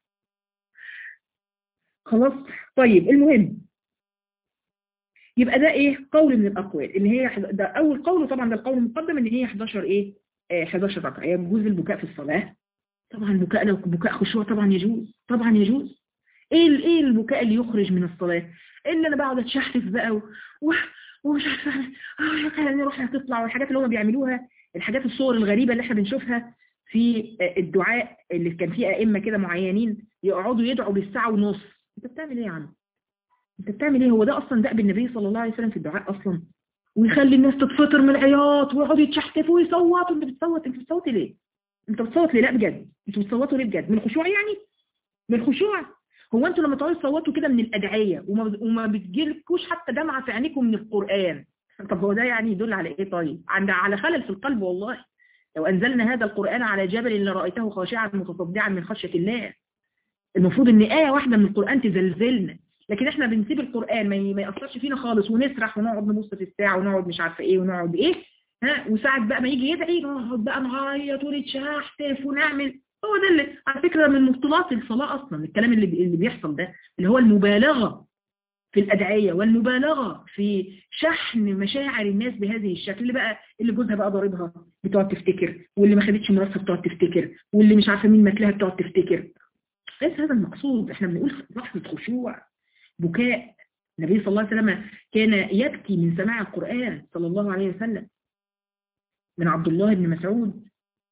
خلاص طيب المهم يبقى ده ايه قول من الاقوال ان هي ده اول قول طبعا ده القول المقدم ان هي 11 ايه آه 11 ركعه يجوز البكاء في الصلاه طبعا البكاء لو بكاء خشوع طبعا يجوز طبعا يجوز ايه ايه البكاء اللي يخرج من الصلاه اللي انا بقعد اتشحتف بقى و... و... ومش عارفه اه يعني روحي هتطلع والحاجات اللي هم بيعملوها الحاجات الصور الغريبه اللي احنا بنشوفها في الدعاء اللي كان فيه ائمه كده معينين يقعدوا يدعوا بالساعه ونص انت بتعمل ايه يا عم انت بتعمل ايه هو ده اصلا دأب النبي صلى الله عليه وسلم في الدعاء اصلا ويخلي الناس تتفطر من العياط ويقعدوا يتشحتفوا ويصوتوا انت بتصوت انت بتصوت ليه انت بتصوت ليه لا بجد انتوا بتصوتوا ليه بجد من الخشوع يعني من الخشوع هو انتوا لما تقعدوا تصوتوا كده من الادعيه وما, وما بتجيلكوش حتى دمعه في عينيكم من القران طب هو ده يعني يدل على ايه طيب عند على خلل في القلب والله لو انزلنا هذا القران على جبل لرايته خاشعا متصدعا من خشيه الله المفروض ان ايه واحده من القران تزلزلنا لكن احنا بنسيب القرآن ما يأثرش فينا خالص ونسرح ونقعد نبص في الساعة ونقعد مش عارفة ايه ونقعد ايه ها وساعة بقى ما يجي يدعي نقعد بقى نعيط ونتشحتف ونعمل هو ده اللي على فكرة من مبطلات الصلاة أصلا الكلام اللي اللي بيحصل ده اللي هو المبالغة في الأدعية والمبالغة في شحن مشاعر الناس بهذه الشكل اللي بقى اللي جوزها بقى ضاربها بتقعد تفتكر واللي ما خدتش مراتها بتقعد تفتكر واللي مش عارفة مين ماكلها بتقعد تفتكر ليس هذا المقصود احنا بنقول لحظة خشوع بكاء النبي صلى الله عليه وسلم كان يبكي من سماع القرآن صلى الله عليه وسلم من عبد الله بن مسعود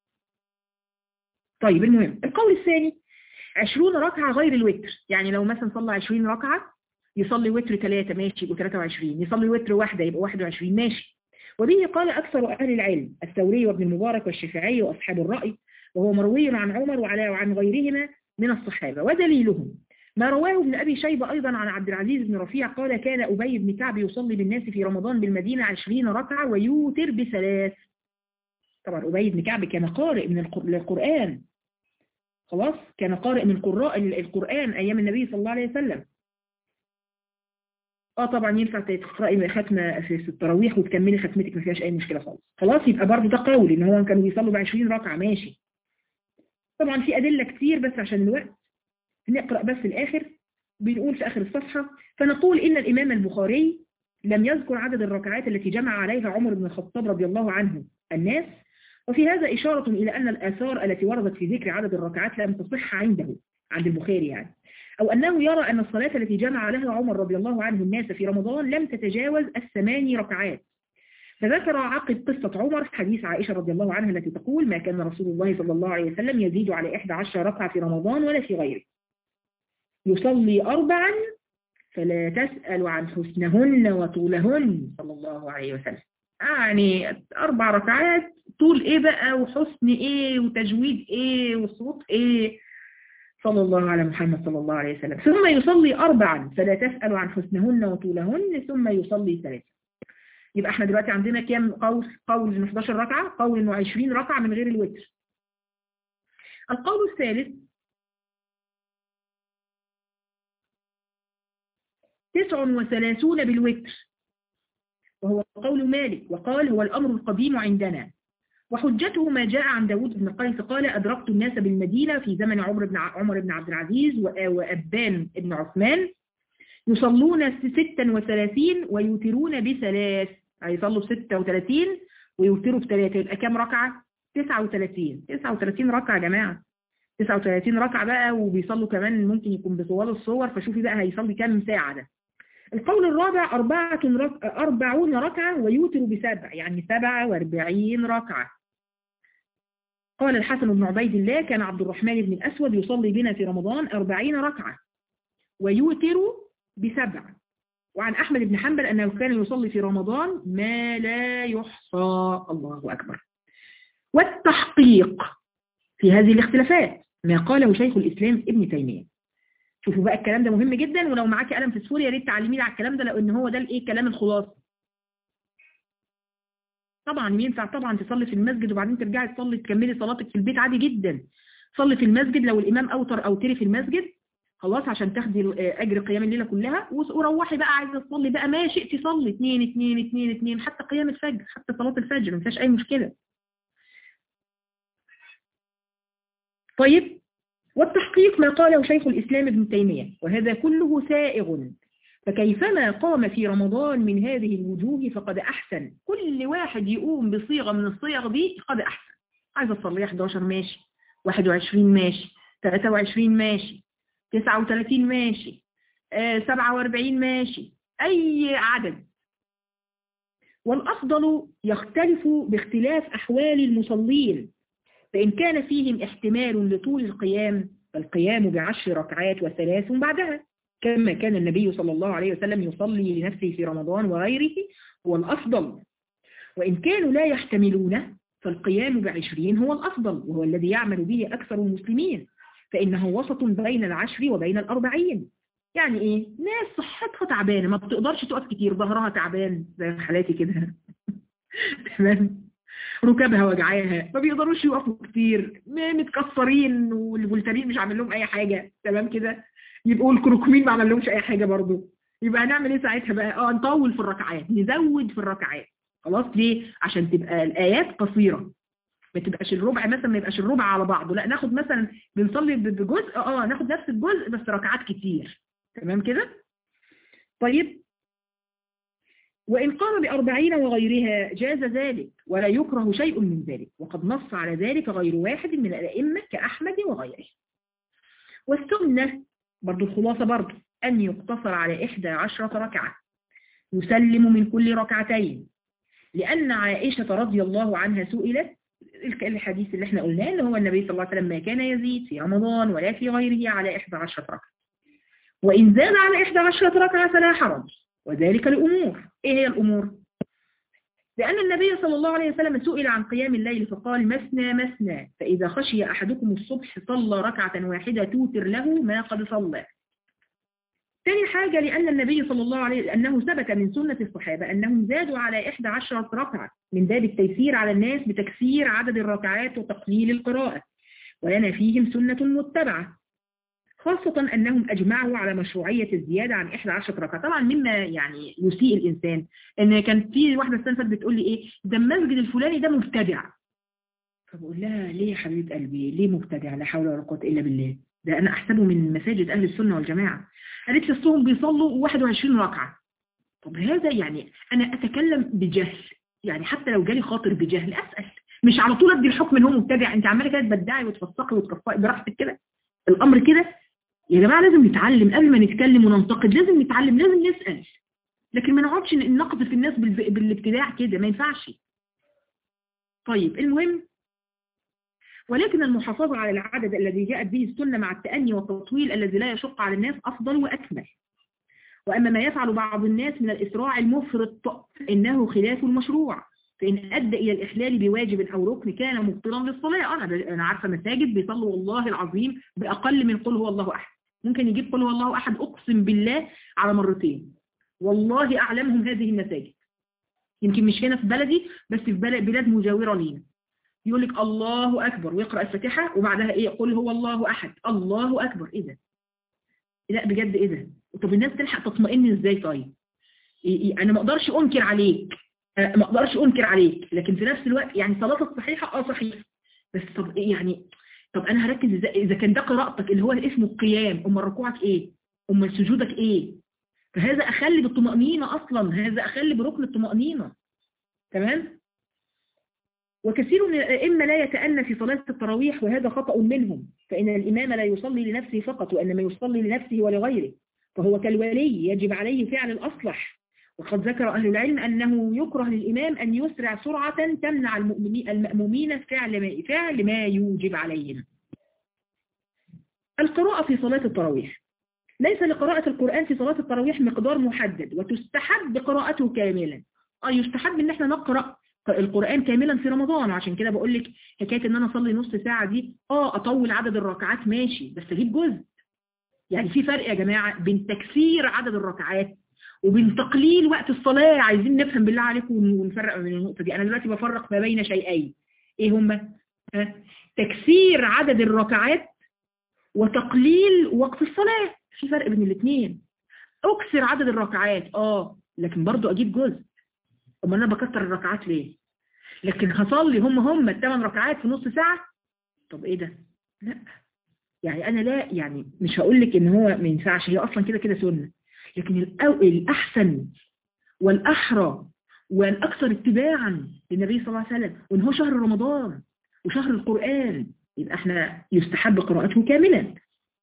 طيب المهم القول الثاني عشرون ركعة غير الوتر يعني لو مثلا صلى عشرين ركعة يصلي وتر ثلاثة ماشي يبقوا 23 يصلي وتر واحدة يبقى 21 ماشي وبه قال أكثر أهل العلم الثوري وابن المبارك والشافعي وأصحاب الرأي وهو مروي عن عمر وعلى وعن غيرهما من الصحابة ودليلهم ما رواه ابن أبي شيبة أيضا عن عبد العزيز بن رفيع قال كان أبي بن كعب يصلي بالناس في رمضان بالمدينة عشرين ركعة ويوتر بثلاث طبعا أبي بن كعب كان قارئ من القرآن خلاص كان قارئ من قراء القرآن أيام النبي صلى الله عليه وسلم اه طبعا ينفع تقرأي ختمة في التراويح وتكملي ختمتك ما فيهاش أي مشكلة خالص خلاص يبقى برضه ده قول إن هو كانوا بيصلوا ب 20 ركعة ماشي طبعا في أدلة كتير بس عشان الوقت نقرأ بس الآخر بنقول في آخر الصفحة فنقول إن الإمام البخاري لم يذكر عدد الركعات التي جمع عليها عمر بن الخطاب رضي الله عنه الناس وفي هذا إشارة إلى أن الآثار التي وردت في ذكر عدد الركعات لم تصح عنده عند البخاري يعني أو أنه يرى أن الصلاة التي جمع لها عمر رضي الله عنه الناس في رمضان لم تتجاوز الثماني ركعات فذكر عقب قصة عمر حديث عائشة رضي الله عنها التي تقول ما كان رسول الله صلى الله عليه وسلم يزيد على 11 ركعة في رمضان ولا في غيره يصلي أربعا فلا تسأل عن حسنهن وطولهن صلى الله عليه وسلم يعني أربع ركعات طول إيه بقى وحسن إيه وتجويد إيه وصوت إيه صلى الله على محمد صلى الله عليه وسلم ثم يصلي أربعا فلا تسأل عن حسنهن وطولهن ثم يصلي ثلاثة يبقى احنا دلوقتي عندنا كام قول قول من 11 ركعة قول انه 20 ركعة من غير الوتر القول الثالث تسع وثلاثون بالوتر وهو قول مالك وقال هو الأمر القديم عندنا وحجته ما جاء عن داود بن قيس قال أدركت الناس بالمدينة في زمن عمر بن عمر بن عبد العزيز وأبان بن عثمان يصلون ستا وثلاثين ويوترون بثلاث هيصلوا ستة وثلاثين ويوتروا بثلاثة يبقى كام ركعة؟ تسعة وثلاثين تسعة وثلاثين ركعة يا جماعة 39 ركعة بقى وبيصلوا كمان ممكن يكون بطوال الصور فشوفي بقى هيصلي كام ساعة ده القول الرابع أربعة رك... أربعون ركعة ويوتر بسبع يعني سبعة واربعين ركعة قال الحسن بن عبيد الله كان عبد الرحمن بن الأسود يصلي بنا في رمضان أربعين ركعة ويوتر بسبع وعن أحمد بن حنبل أنه كان يصلي في رمضان ما لا يحصى الله أكبر والتحقيق في هذه الاختلافات ما قاله شيخ الإسلام ابن تيمية شوفوا بقى الكلام ده مهم جدا ولو معاكي قلم في سوريا يا ريت تعلميني على الكلام ده لان هو ده الايه كلام الخلاصه طبعا ينفع طبعا تصلي في المسجد وبعدين ترجعي تصلي تكملي صلاتك في البيت عادي جدا صلي في المسجد لو الامام اوتر او تري في المسجد خلاص عشان تاخدي اجر قيام الليله كلها وروحي بقى عايزه تصلي بقى ما شئتي صلي اثنين اثنين اثنين اثنين حتى قيام الفجر حتى صلاه الفجر ما فيهاش اي مشكله طيب والتحقيق ما قاله شيخ الإسلام ابن تيمية وهذا كله سائغ فكيفما قام في رمضان من هذه الوجوه فقد أحسن كل واحد يقوم بصيغة من الصيغ دي قد أحسن عايز أصلي 11 ماشي 21 ماشي 23 ماشي 39 ماشي آه 47 ماشي أي عدد والأفضل يختلف باختلاف أحوال المصلين فإن كان فيهم احتمال لطول القيام فالقيام بعشر ركعات وثلاث بعدها كما كان النبي صلى الله عليه وسلم يصلي لنفسه في رمضان وغيره هو الأفضل وإن كانوا لا يحتملون فالقيام بعشرين هو الأفضل وهو الذي يعمل به أكثر المسلمين فإنه وسط بين العشر وبين الأربعين يعني إيه؟ ناس صحتها تعبانة ما بتقدرش تقف كتير ظهرها تعبان زي حالاتي كده تمام ركابها وجعاها ما بيقدروش يقفوا كتير متكسرين والفولترين مش عامل لهم اي حاجة تمام كده يبقوا الكروكمين ما عمل لهمش اي حاجة برضو يبقى هنعمل ايه ساعتها بقى اه نطول في الركعات نزود في الركعات خلاص ليه عشان تبقى الايات قصيرة ما تبقاش الربع مثلا ما يبقاش الربع على بعضه لا ناخد مثلا بنصلي بجزء اه ناخد نفس الجزء بس ركعات كتير تمام كده طيب وإن قام بأربعين وغيرها جاز ذلك ولا يكره شيء من ذلك وقد نص على ذلك غير واحد من الأئمة كأحمد وغيره والسنة برضو الخلاصة برضو أن يقتصر على إحدى عشرة ركعة يسلم من كل ركعتين لأن عائشة رضي الله عنها سئلت الحديث اللي احنا قلناه اللي هو النبي صلى الله عليه وسلم ما كان يزيد في رمضان ولا في غيره على إحدى عشرة ركعة وإن زاد على إحدى عشرة ركعة فلا حرج وذلك لأمور إيه هي الأمور؟ لأن النبي صلى الله عليه وسلم سئل عن قيام الليل فقال مثنى مثنى فإذا خشي أحدكم الصبح صلى ركعة واحدة توتر له ما قد صلى ثاني حاجة لأن النبي صلى الله عليه أنه ثبت من سنة الصحابة أنهم زادوا على 11 ركعة من باب التيسير على الناس بتكسير عدد الركعات وتقليل القراءة ولنا فيهم سنة متبعة خاصة أنهم أجمعوا على مشروعية الزيادة عن 11 ركعة طبعا مما يعني يسيء الإنسان إن كان في واحدة السنة بتقول لي إيه ده المسجد الفلاني ده مبتدع فبقول لها ليه يا حبيبة قلبي ليه مبتدع لا حول ولا قوة إلا بالله ده أنا أحسبه من مساجد أهل السنة والجماعة قالت لي الصوم بيصلوا 21 ركعة طب هذا يعني أنا أتكلم بجهل يعني حتى لو جالي خاطر بجهل أسأل مش على طول أدي الحكم إن هو مبتدع أنت عمالة كده تبدعي وتفسقي وتكفقي براحتك كده الأمر كده يا جماعة لازم نتعلم قبل ما نتكلم وننتقد لازم نتعلم لازم نسأل لكن ما نقعدش نقذف في الناس بالابتداع كده ما ينفعش طيب المهم ولكن المحافظة على العدد الذي جاءت به السنة مع التأني والتطويل الذي لا يشق على الناس أفضل وأكمل وأما ما يفعل بعض الناس من الإسراع المفرط إنه خلاف المشروع فإن أدى إلى الإخلال بواجب أو ركن كان مبطلا للصلاة أنا أنا عارفة مساجد بيصلوا والله العظيم بأقل من قل هو الله أحد ممكن يجيب قل هو الله أحد أقسم بالله على مرتين والله أعلمهم هذه المساجد يمكن مش هنا في بلدي بس في بلاد مجاورة لينا يقول لك الله أكبر ويقرأ الفاتحة وبعدها إيه قل هو الله أحد الله أكبر إيه ده لا بجد إيه ده طب الناس تلحق تطمئن إزاي طيب إيه أنا ما أقدرش أنكر عليك ما أقدرش أنكر عليك لكن في نفس الوقت يعني صلاتك صحيحة آه صحيح بس طب إيه يعني طب أنا هركز إزاي إذا كان ده قراءتك اللي هو اسمه القيام أم ركوعك إيه أم سجودك إيه فهذا أخلي بالطمأنينة أصلا هذا أخلي بركن الطمأنينة تمام وكثير من الأئمة لا يتأنى في صلاة التراويح وهذا خطأ منهم فإن الإمام لا يصلي لنفسه فقط وإنما يصلي لنفسه ولغيره فهو كالولي يجب عليه فعل الأصلح وقد ذكر أهل العلم أنه يكره للإمام أن يسرع سرعة تمنع المأمومين فعل ما, فعل ما يوجب عليهم القراءة في صلاة التراويح ليس لقراءة القرآن في صلاة التراويح مقدار محدد وتستحب قراءته كاملا أي يستحب أن احنا نقرأ القرآن كاملا في رمضان عشان كده بقول لك حكاية ان انا اصلي نص ساعة دي اه اطول عدد الركعات ماشي بس اجيب جزء يعني في فرق يا جماعة بين تكثير عدد الركعات وبين تقليل وقت الصلاة عايزين نفهم بالله عليكم ونفرق بين النقطة دي انا دلوقتي بفرق ما بين شيئين ايه هما تكثير عدد الركعات وتقليل وقت الصلاة في فرق بين الاثنين اكثر عدد الركعات اه لكن برضو اجيب جزء اما انا بكتر الركعات ليه لكن هصلي هم هم الثمان ركعات في نص ساعة طب ايه ده لا يعني انا لا يعني مش هقول لك ان هو ما ينفعش هي اصلا كده كده سنة لكن الاحسن والاحرى والاكثر اتباعا للنبي صلى الله عليه وسلم وان هو شهر رمضان وشهر القرآن يبقى احنا يستحب قراءته كاملا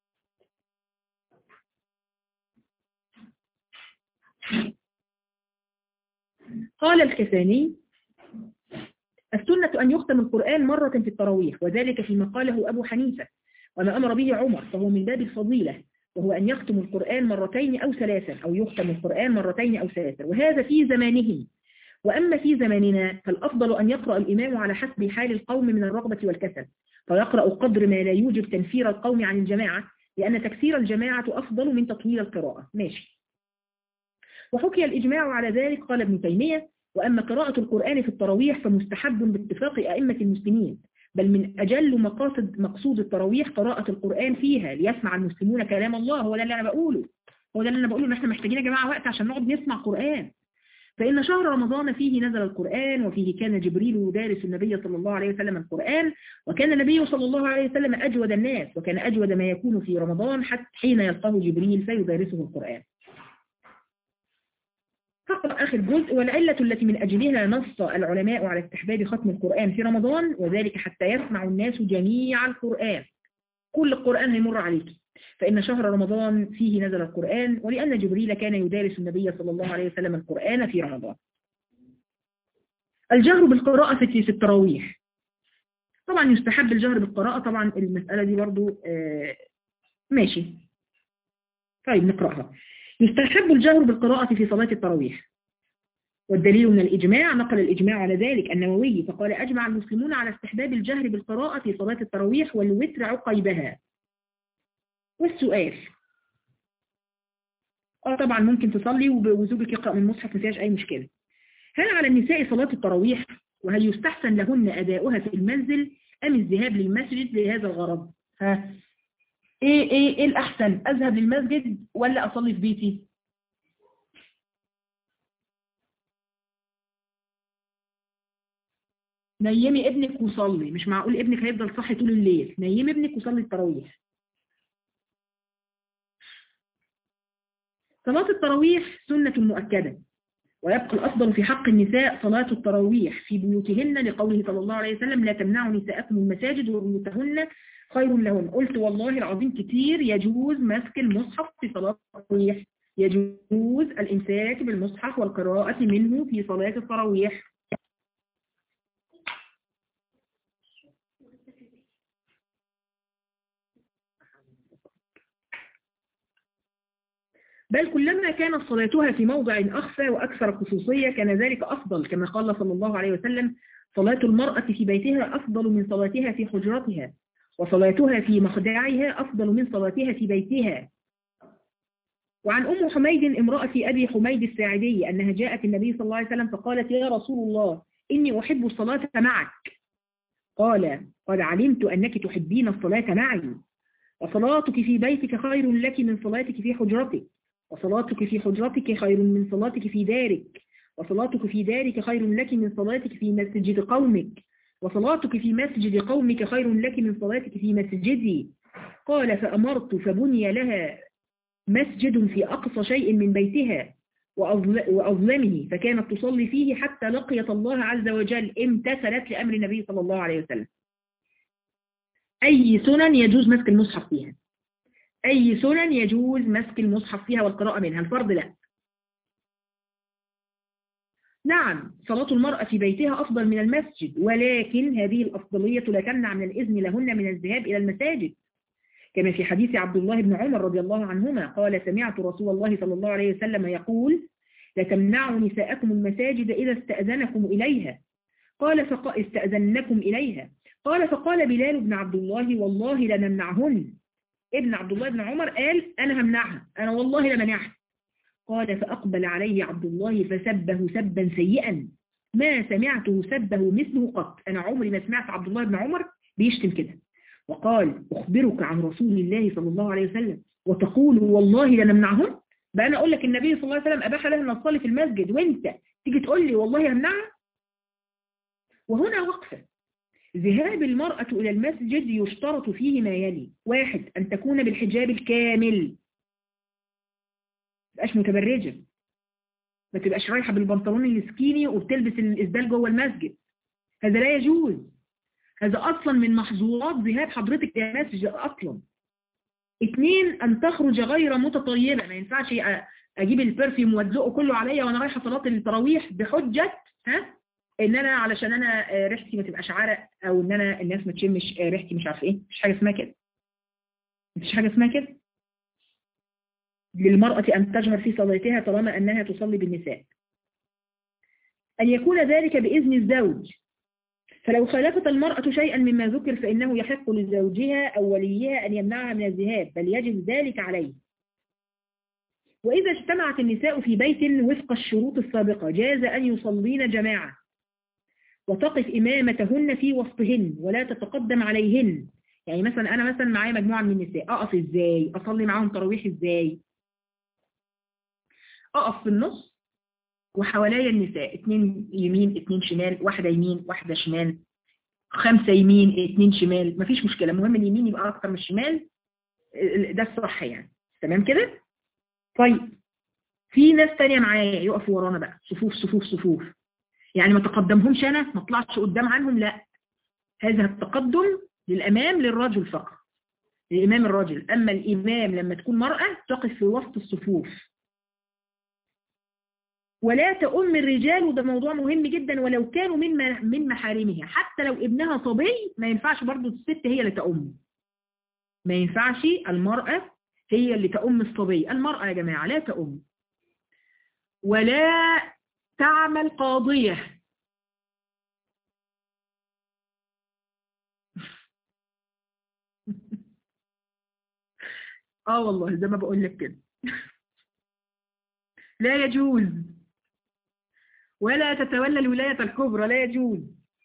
قال الكساني السنة أن يختم القرآن مرة في التراويح وذلك فيما قاله أبو حنيفة وما أمر به عمر فهو من باب الفضيلة وهو أن يختم القرآن مرتين أو ثلاثا أو يختم القرآن مرتين أو ثلاثا وهذا في زمانه وأما في زماننا فالأفضل أن يقرأ الإمام على حسب حال القوم من الرغبة والكسل فيقرأ قدر ما لا يوجب تنفير القوم عن الجماعة لأن تكثير الجماعة أفضل من تطويل القراءة ماشي وحكي الإجماع على ذلك قال ابن تيمية وأما قراءة القرآن في التراويح فمستحب باتفاق أئمة المسلمين بل من أجل مقاصد مقصود التراويح قراءة القرآن فيها ليسمع المسلمون كلام الله هو ده اللي أنا بقوله هو ده اللي أنا بقوله إن إحنا محتاجين يا جماعة وقت عشان نقعد نسمع قرآن فإن شهر رمضان فيه نزل القرآن وفيه كان جبريل يدارس النبي صلى الله عليه وسلم القرآن وكان النبي صلى الله عليه وسلم أجود الناس وكان أجود ما يكون في رمضان حتى حين يلقاه جبريل فيدارسه القرآن فقط آخر جزء والعلة التي من أجلها نص العلماء على استحباب ختم القرآن في رمضان وذلك حتى يسمع الناس جميع القرآن كل القرآن هيمر عليك فإن شهر رمضان فيه نزل القرآن ولأن جبريل كان يدارس النبي صلى الله عليه وسلم القرآن في رمضان الجهر بالقراءة في التراويح طبعا يستحب الجهر بالقراءة طبعا المسألة دي برضو آه ماشي طيب نقرأها يستحب الجهر بالقراءة في صلاة التراويح والدليل من الإجماع نقل الإجماع على ذلك النووي فقال أجمع المسلمون على استحباب الجهر بالقراءة في صلاة التراويح والوتر عقيبها والسؤال اه طبعا ممكن تصلي وزوجك يقرأ من المصحف ما فيهاش أي مشكلة هل على النساء صلاة التراويح وهل يستحسن لهن أداؤها في المنزل أم الذهاب للمسجد لهذا الغرض ها ايه ايه ايه الاحسن اذهب للمسجد ولا اصلي في بيتي نيمي ابنك وصلي مش معقول ابنك هيفضل صاحي طول الليل نيمي ابنك وصلي التراويح صلاة التراويح سنة مؤكدة ويبقى الأفضل في حق النساء صلاة التراويح في بيوتهن لقوله صلى الله عليه وسلم لا تمنعوا نساءكم المساجد وبيوتهن خير لهن قلت والله العظيم كتير يجوز مسك المصحف في صلاة التراويح يجوز الإمساك بالمصحف والقراءة منه في صلاة التراويح بل كلما كانت صلاتها في موضع أخفى وأكثر خصوصية كان ذلك أفضل كما قال صلى الله عليه وسلم صلاة المرأة في بيتها أفضل من صلاتها في حجرتها وصلاتها في مخدعها أفضل من صلاتها في بيتها وعن أم حميد امرأة أبي حميد الساعدي أنها جاءت النبي صلى الله عليه وسلم فقالت يا رسول الله إني أحب الصلاة معك قال قد علمت أنك تحبين الصلاة معي وصلاتك في بيتك خير لك من صلاتك في حجرتك وصلاتك في حجرتك خير من صلاتك في دارك وصلاتك في دارك خير لك من صلاتك في مسجد قومك وصلاتك في مسجد قومك خير لك من صلاتك في مسجدي قال فأمرت فبني لها مسجد في أقصى شيء من بيتها وأظلمه فكانت تصلي فيه حتى لقيت الله عز وجل امتثلت لأمر النبي صلى الله عليه وسلم أي سنن يجوز مسك المصحف فيها أي سنن يجوز مسك المصحف فيها والقراءة منها الفرض لا نعم صلاة المرأة في بيتها أفضل من المسجد ولكن هذه الأفضلية لا تمنع من الإذن لهن من الذهاب إلى المساجد كما في حديث عبد الله بن عمر رضي الله عنهما قال سمعت رسول الله صلى الله عليه وسلم يقول لا تمنعوا نساءكم المساجد إذا استأذنكم إليها قال فق... استأذنكم إليها قال فقال بلال بن عبد الله والله لنمنعهن ابن عبد الله بن عمر قال أنا همنعها أنا والله لمنعها قال فأقبل عليه عبد الله فسبه سبا سيئا ما سمعته سبه مثله قط أنا عمري ما سمعت عبد الله بن عمر بيشتم كده وقال أخبرك عن رسول الله صلى الله عليه وسلم وتقول والله لنمنعهم بقى أنا أقول لك النبي صلى الله عليه وسلم أباح لها أن تصلي في المسجد وأنت تيجي تقول لي والله همنعها وهنا وقفة ذهاب المرأة إلى المسجد يشترط فيه ما يلي واحد أن تكون بالحجاب الكامل تبقاش متبرجة ما تبقاش رايحة بالبنطلون السكيني وبتلبس الإسدال جوه المسجد هذا لا يجوز هذا أصلا من محظورات ذهاب حضرتك إلى المسجد أصلا اثنين أن تخرج غير متطيبة ما ينفعش أجيب البرفيوم وادلقه كله عليا وأنا رايحة صلاة التراويح بحجة ها ان انا علشان انا ريحتي ما تبقاش عرق او ان انا الناس ما تشمش ريحتي مش عارف ايه مفيش حاجه اسمها كده مفيش حاجه اسمها كده للمرأة أن تجهر في صلاتها طالما أنها تصلي بالنساء أن يكون ذلك بإذن الزوج فلو خالفت المرأة شيئا مما ذكر فإنه يحق لزوجها أو وليها أن يمنعها من الذهاب بل يجب ذلك عليه وإذا اجتمعت النساء في بيت وفق الشروط السابقة جاز أن يصلين جماعة وتقف إمامتهن في وسطهن ولا تتقدم عليهن يعني مثلا أنا مثلا معايا مجموعة من النساء أقف إزاي أصلي معاهم تراويح إزاي أقف في النص وحواليا النساء اتنين يمين اتنين شمال واحدة يمين واحدة شمال خمسة يمين اتنين شمال مفيش مشكلة المهم اليمين يبقى أكتر من الشمال ده الصح يعني تمام كده طيب في ناس تانية معايا يقفوا ورانا بقى صفوف صفوف صفوف يعني ما تقدمهمش أنا ما اطلعش قدام عنهم لا هذا التقدم للأمام للرجل فقط للإمام الرجل أما الإمام لما تكون مرأة تقف في وسط الصفوف ولا تؤم الرجال وده موضوع مهم جدا ولو كانوا من من محارمها حتى لو ابنها صبي ما ينفعش برضو الست هي اللي تؤم ما ينفعش المرأة هي اللي تؤم الصبي المرأة يا جماعة لا تؤم ولا تعمل قاضية اه والله زي ما بقول لك كده لا يجوز ولا تتولى الولاية الكبرى لا يجوز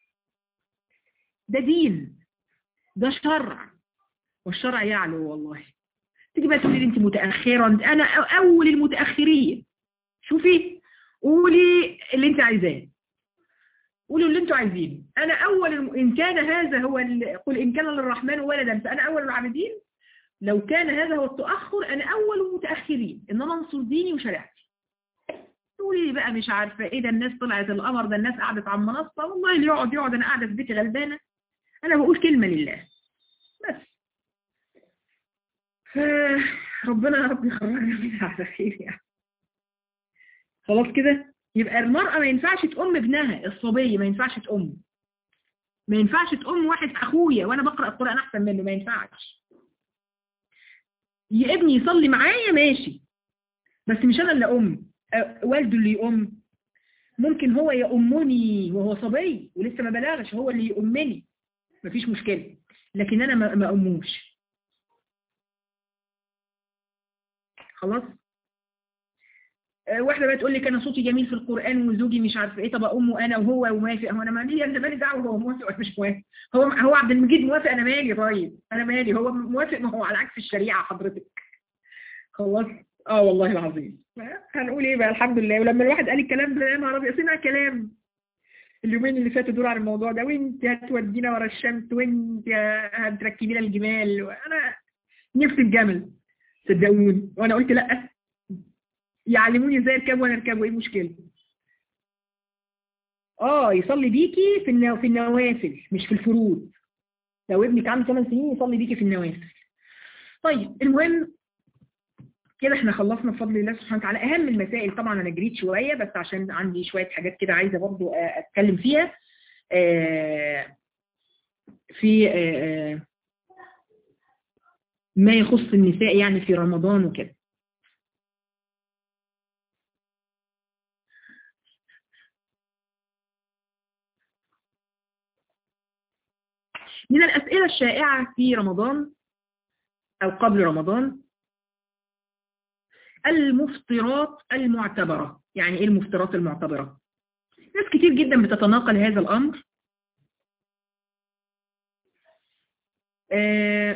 ده دين ده شرع والشرع يعلو والله تيجي بقى تقولي انت متأخرة انا اول المتأخرين شوفي قولي اللي انت عايزاه قولوا اللي انتوا عايزينه انا اول الم... ان كان هذا هو ال... قل ان كان للرحمن ولدا فانا اول العابدين لو كان هذا هو التأخر انا اول المتأخرين ان انا انصر ديني وشريعتي تقولي لي بقى مش عارفة ايه ده الناس طلعت القمر ده الناس قعدت على المنصة والله اللي يقعد يقعد انا قاعدة في بيتي غلبانة انا بقول كلمة لله بس ربنا يا رب يخرجنا منها على خير يعني خلاص كده يبقى المرأة ما ينفعش تأم ابنها الصبي ما ينفعش تأم ما ينفعش تأم واحد أخويا وأنا بقرأ القرآن أحسن منه ما ينفعش يا ابني يصلي معايا ماشي بس مش أنا اللي أم والده اللي يأم ممكن هو يأمني وهو صبي ولسه ما بلغش هو اللي يأمني مفيش مشكلة لكن أنا ما أموش خلاص واحدة بقى تقول لك انا صوتي جميل في القرآن وزوجي مش عارف ايه طب امه انا وهو وموافق هو انا مالي انا مالي دعوه هو موافق ولا مش موافق هو هو عبد المجيد موافق انا مالي طيب انا مالي هو موافق ما هو على عكس الشريعة حضرتك خلاص اه والله العظيم هنقول ايه بقى الحمد لله ولما الواحد قال الكلام ده يا نهار ابيض سمع كلام اليومين اللي فاتوا دول على الموضوع ده وانت هتودينا ورا الشمس وانت هتركبينا الجمال وانا نفسي الجمل صدقوني وانا قلت لا يعلموني ازاي اركب وانا اركبه ايه المشكله اه يصلي بيكي في النو... في النوافل مش في الفروض لو ابنك عنده 8 سنين يصلي بيكي في النوافل طيب المهم كده احنا خلصنا بفضل الله سبحانه وتعالى اهم المسائل طبعا انا جريت شويه بس عشان عندي شويه حاجات كده عايزه برضو اتكلم فيها في ما يخص النساء يعني في رمضان وكده من الأسئلة الشائعة في رمضان أو قبل رمضان المفطرات المعتبرة يعني إيه المفطرات المعتبرة ناس كتير جدا بتتناقل هذا الأمر آه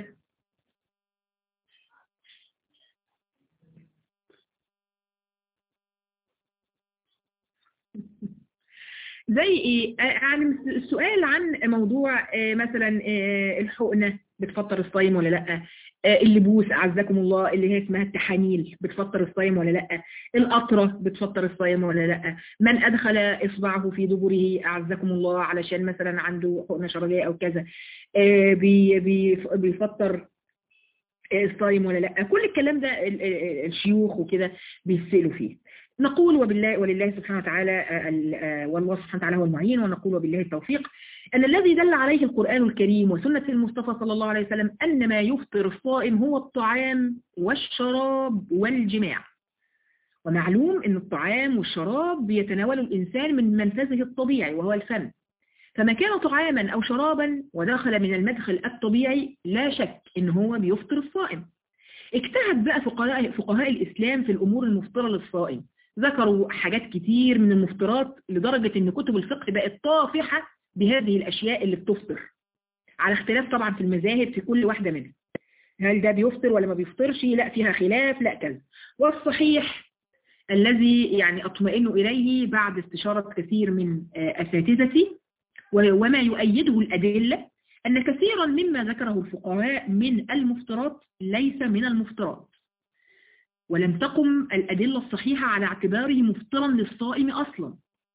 زي ايه يعني السؤال عن موضوع مثلا الحقنة بتفطر الصايم ولا لا اللبوس اعزكم الله اللي هي اسمها التحانيل بتفطر الصايم ولا لا القطرة بتفطر الصايم ولا لا من ادخل اصبعه في دبره اعزكم الله علشان مثلا عنده حقنة شرجية او كذا بي بي بيفطر الصايم ولا لا كل الكلام ده الشيوخ وكده بيسألوا فيه نقول وبالله ولله سبحانه وتعالى والله سبحانه وتعالى هو المعين ونقول وبالله التوفيق أن الذي دل عليه القرآن الكريم وسنة المصطفى صلى الله عليه وسلم أن ما يفطر الصائم هو الطعام والشراب والجماع ومعلوم أن الطعام والشراب بيتناول الإنسان من منفذه الطبيعي وهو الفم فما كان طعاما أو شرابا ودخل من المدخل الطبيعي لا شك أن هو بيفطر الصائم اجتهد بقى فقهاء, فقهاء الإسلام في الأمور المفطرة للصائم ذكروا حاجات كتير من المفطرات لدرجة ان كتب الفقه بقت طافحة بهذه الاشياء اللي بتفطر على اختلاف طبعا في المذاهب في كل واحدة منها هل ده بيفطر ولا ما بيفطرش لا فيها خلاف لا كذا والصحيح الذي يعني اطمئن اليه بعد استشارة كثير من اساتذتي وما يؤيده الادلة ان كثيرا مما ذكره الفقهاء من المفطرات ليس من المفطرات ولم تقم الأدلة الصحيحة على اعتباره مفطرا للصائم أصلا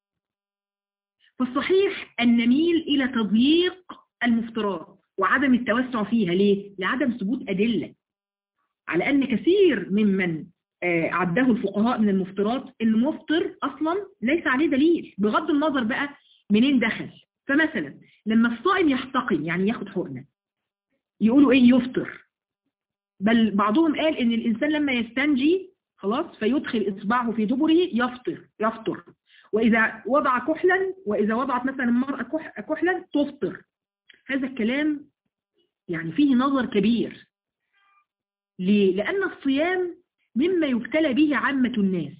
فالصحيح أن نميل إلى تضييق المفطرات وعدم التوسع فيها ليه؟ لعدم ثبوت أدلة على أن كثير ممن عده الفقهاء من المفطرات المفطر أصلا ليس عليه دليل بغض النظر بقى منين دخل فمثلا لما الصائم يحتقن يعني ياخد حقنة يقولوا ايه يفطر بل بعضهم قال ان الانسان لما يستنجي خلاص فيدخل اصبعه في دبره يفطر يفطر واذا وضع كحلا واذا وضعت مثلا المرأة كحلا تفطر هذا الكلام يعني فيه نظر كبير ليه؟ لان الصيام مما يبتلى به عامة الناس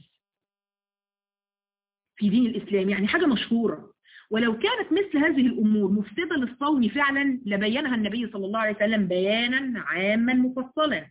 في دين الاسلام يعني حاجة مشهورة ولو كانت مثل هذه الأمور مفسدة للصوم فعلا لبينها النبي صلى الله عليه وسلم بيانا عاما مفصلا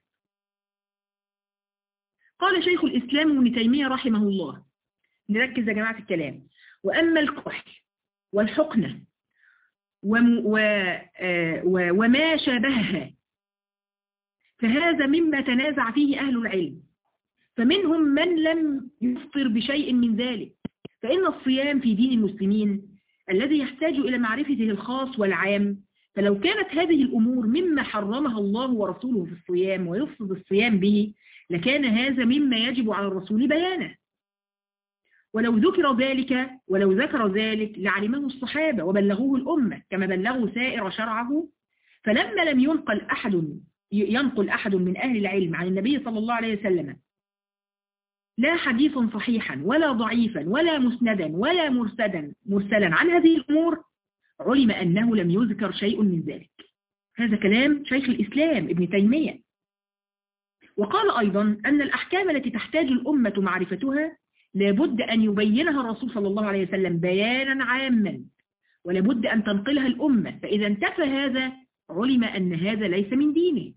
قال شيخ الإسلام ابن تيمية رحمه الله نركز يا جماعة الكلام وأما الكحل والحقنة وم و و وما شابهها فهذا مما تنازع فيه أهل العلم فمنهم من لم يفطر بشيء من ذلك فإن الصيام في دين المسلمين الذي يحتاج إلى معرفته الخاص والعام فلو كانت هذه الأمور مما حرمها الله ورسوله في الصيام ويفسد الصيام به لكان هذا مما يجب على الرسول بيانه ولو ذكر ذلك ولو ذكر ذلك لعلمه الصحابة وبلغوه الأمة كما بلغوا سائر شرعه فلما لم ينقل أحد ينقل أحد من أهل العلم عن النبي صلى الله عليه وسلم لا حديثا صحيحا ولا ضعيفا ولا مسندا ولا مرسدا مرسلا عن هذه الأمور علم أنه لم يذكر شيء من ذلك هذا كلام شيخ الإسلام ابن تيمية وقال أيضا أن الأحكام التي تحتاج الأمة معرفتها لابد أن يبينها الرسول صلى الله عليه وسلم بيانا عاما ولابد أن تنقلها الأمة فإذا انتفى هذا علم أن هذا ليس من دينه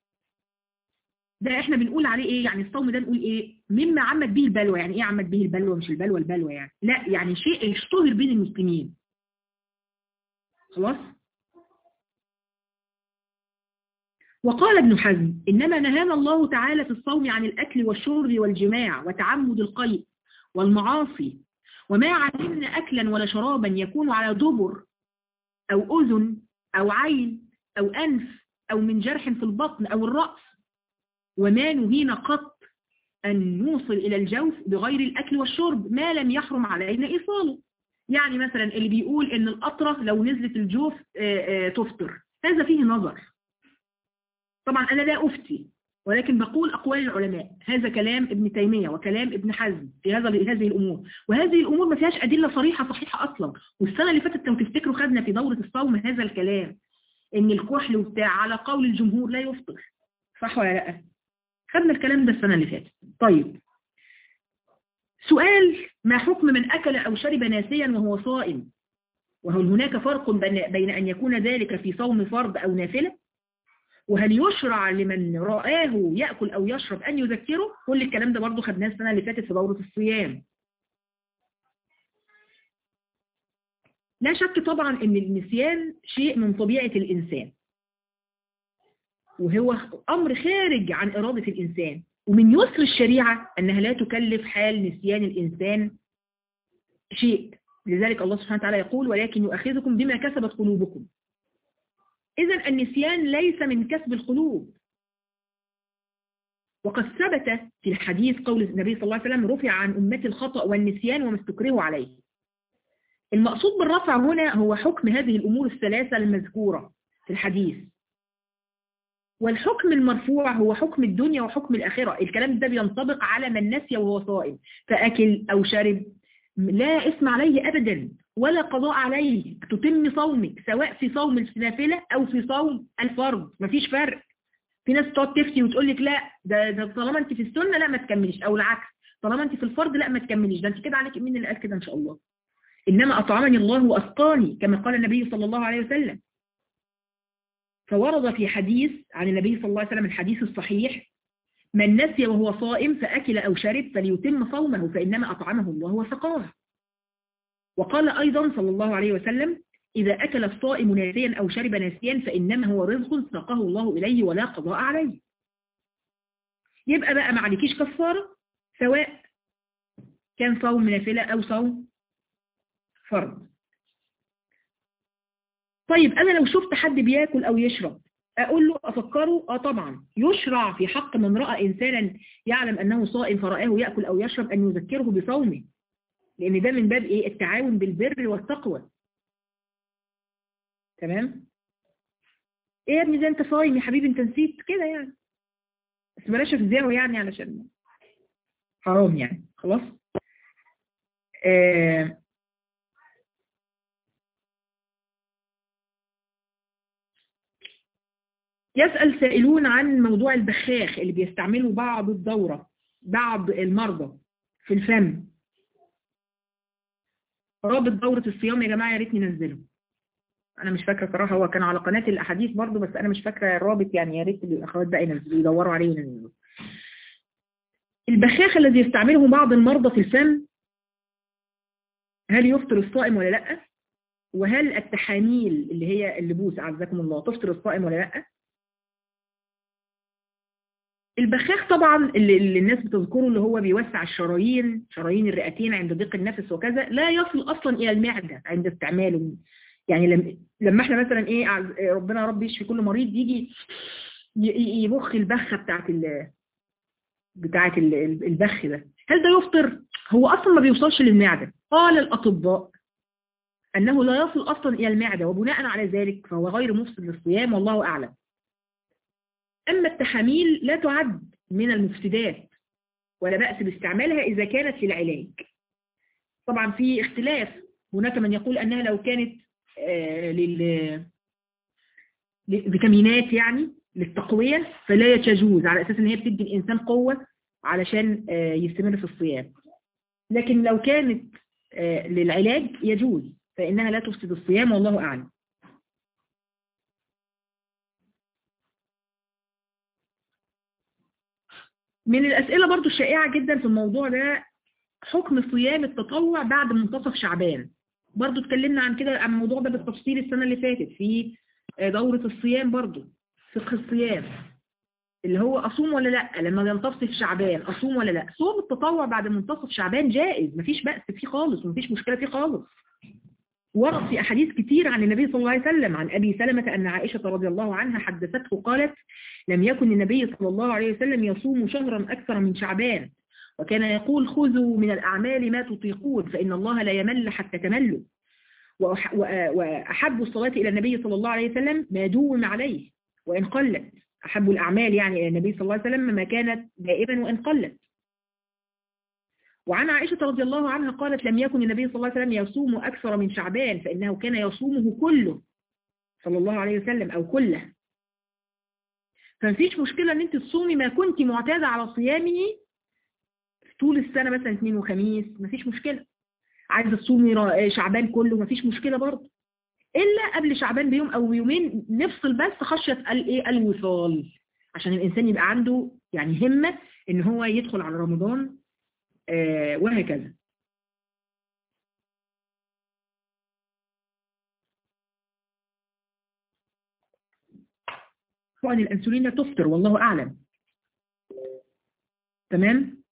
ده احنا بنقول عليه ايه يعني الصوم ده نقول ايه مما عمت به البلوى يعني ايه عمت به البلوى مش البلوى البلوى يعني لا يعني شيء اشتهر بين المسلمين خلاص وقال ابن حزم إنما نهانا الله تعالى في الصوم عن الأكل والشرب والجماع وتعمد القيء والمعاصي وما علمنا أكلا ولا شرابا يكون على دبر أو أذن أو عين أو أنف أو من جرح في البطن أو الرأس وما نهينا قط أن نوصل إلى الجوف بغير الأكل والشرب ما لم يحرم علينا إيصاله يعني مثلا اللي بيقول إن القطرة لو نزلت الجوف تفطر هذا فيه نظر طبعا أنا لا أفتي ولكن بقول أقوال العلماء هذا كلام ابن تيمية وكلام ابن حزم في هذا هذه الأمور وهذه الأمور ما فيهاش أدلة صريحة صحيحة أصلا والسنة اللي فاتت لو تفتكروا خدنا في دورة الصوم هذا الكلام ان الكحل وبتاع على قول الجمهور لا يفطر صح ولا لا خدنا الكلام ده السنة اللي فاتت طيب سؤال ما حكم من أكل أو شرب ناسيا وهو صائم وهل هناك فرق بين أن يكون ذلك في صوم فرض أو نافلة وهل يشرع لمن رآه يأكل أو يشرب أن يذكره كل الكلام ده برضو خدناه السنة اللي فاتت في دورة الصيام لا شك طبعا ان النسيان شيء من طبيعة الإنسان وهو أمر خارج عن إرادة الإنسان ومن يسر الشريعة أنها لا تكلف حال نسيان الإنسان شيء لذلك الله سبحانه وتعالى يقول ولكن يؤخذكم بما كسبت قلوبكم إذا النسيان ليس من كسب القلوب وقد ثبت في الحديث قول النبي صلى الله عليه وسلم رفع عن أمتي الخطأ والنسيان وما استكرهوا عليه المقصود بالرفع هنا هو حكم هذه الأمور الثلاثة المذكورة في الحديث والحكم المرفوع هو حكم الدنيا وحكم الآخرة الكلام ده بينطبق على من نسي وهو صائم فأكل أو شرب لا اسم عليه أبدا ولا قضاء عليه تتم صومك سواء في صوم النافلة أو في صوم الفرض مفيش فرق في ناس تقعد تفتي وتقول لك لا ده, ده طالما انت في السنة لا ما تكمليش أو العكس طالما انت في الفرض لا ما تكمليش ده انت كده عليك مين اللي قال كده إن شاء الله إنما أطعمني الله وأسقاني كما قال النبي صلى الله عليه وسلم فورد في حديث عن النبي صلى الله عليه وسلم الحديث الصحيح من نسي وهو صائم فأكل أو شرب فليتم صومه فإنما أطعمه الله وسقاه وقال أيضا صلى الله عليه وسلم إذا أكل الصائم ناسيا أو شرب ناسيا فإنما هو رزق سقاه الله إليه ولا قضاء عليه يبقى بقى ما عليكيش كفارة سواء كان صوم نافلة أو صوم فرض طيب أنا لو شفت حد بياكل أو يشرب أقول له أفكره آه طبعا يشرع في حق من رأى إنسانا يعلم أنه صائم فرآه يأكل أو يشرب أن يذكره بصومه لأن ده من باب إيه التعاون بالبر والتقوى تمام إيه يا ابني ده أنت صايم يا حبيبي أنت نسيت كده يعني بس بلاش تفزعه يعني علشان حرام يعني خلاص آه يسأل سائلون عن موضوع البخاخ اللي بيستعمله بعض الدورة بعض المرضى في الفم رابط دورة الصيام يا جماعة يا ريت ننزله انا مش فاكره صراحه هو كان على قناه الاحاديث برضو بس انا مش فاكره الرابط يعني يا ريت الاخوات بقى ينزلوا يدوروا عليه وينزلوه البخاخ الذي يستعمله بعض المرضى في الفم هل يفطر الصائم ولا لا وهل التحاميل اللي هي اللبوس اعزكم الله تفطر الصائم ولا لا البخاخ طبعا اللي, اللي الناس بتذكره اللي هو بيوسع الشرايين شرايين الرئتين عند ضيق النفس وكذا لا يصل اصلا الى المعده عند استعماله يعني لما لما احنا مثلا ايه ربنا رب يشفي كل مريض يجي يبخ البخه بتاعت ال بتاعت البخ ده هل ده يفطر هو اصلا ما بيوصلش للمعده قال الاطباء انه لا يصل اصلا الى المعده وبناء على ذلك فهو غير مفسد للصيام والله اعلم اما التحاميل لا تعد من المفسدات ولا بأس باستعمالها اذا كانت للعلاج طبعا في اختلاف هناك من يقول انها لو كانت لل فيتامينات يعني للتقوية فلا تجوز على أساس أن هي بتدي الإنسان قوة علشان يستمر في الصيام لكن لو كانت للعلاج يجوز فإنها لا تفسد الصيام والله أعلم من الأسئلة برضو الشائعة جدا في الموضوع ده حكم صيام التطوع بعد منتصف شعبان برضو اتكلمنا عن كده عن الموضوع ده بالتفصيل السنة اللي فاتت في دورة الصيام برضو فقه الصيام اللي هو أصوم ولا لا لما ينتصف شعبان أصوم ولا لا صوم التطوع بعد منتصف شعبان جائز مفيش بأس فيه خالص ومفيش مشكلة فيه خالص ورد في أحاديث كتير عن النبي صلى الله عليه وسلم عن أبي سلمة أن عائشة رضي الله عنها حدثته قالت لم يكن النبي صلى الله عليه وسلم يصوم شهرا أكثر من شعبان وكان يقول خذوا من الأعمال ما تطيقون فإن الله لا يمل حتى تملوا وأحب الصلاة إلى النبي صلى الله عليه وسلم ما دوم عليه وإن قلت أحب الأعمال يعني إلى النبي صلى الله عليه وسلم ما كانت دائما وإن قلت وعن عائشة رضي الله عنها قالت لم يكن النبي صلى الله عليه وسلم يصوم أكثر من شعبان فإنه كان يصومه كله صلى الله عليه وسلم او كله فمفيش مشكلة ان انت تصومي ما كنت معتادة على صيامه طول السنة مثلا اثنين وخميس مفيش مشكلة عايزة تصومي شعبان كله مفيش مشكلة برضه الا قبل شعبان بيوم او يومين نفصل بس خشية الايه الوصال عشان الانسان يبقى عنده يعني همة ان هو يدخل على رمضان آه وهكذا حقن الأنسولين لا تفطر والله أعلم تمام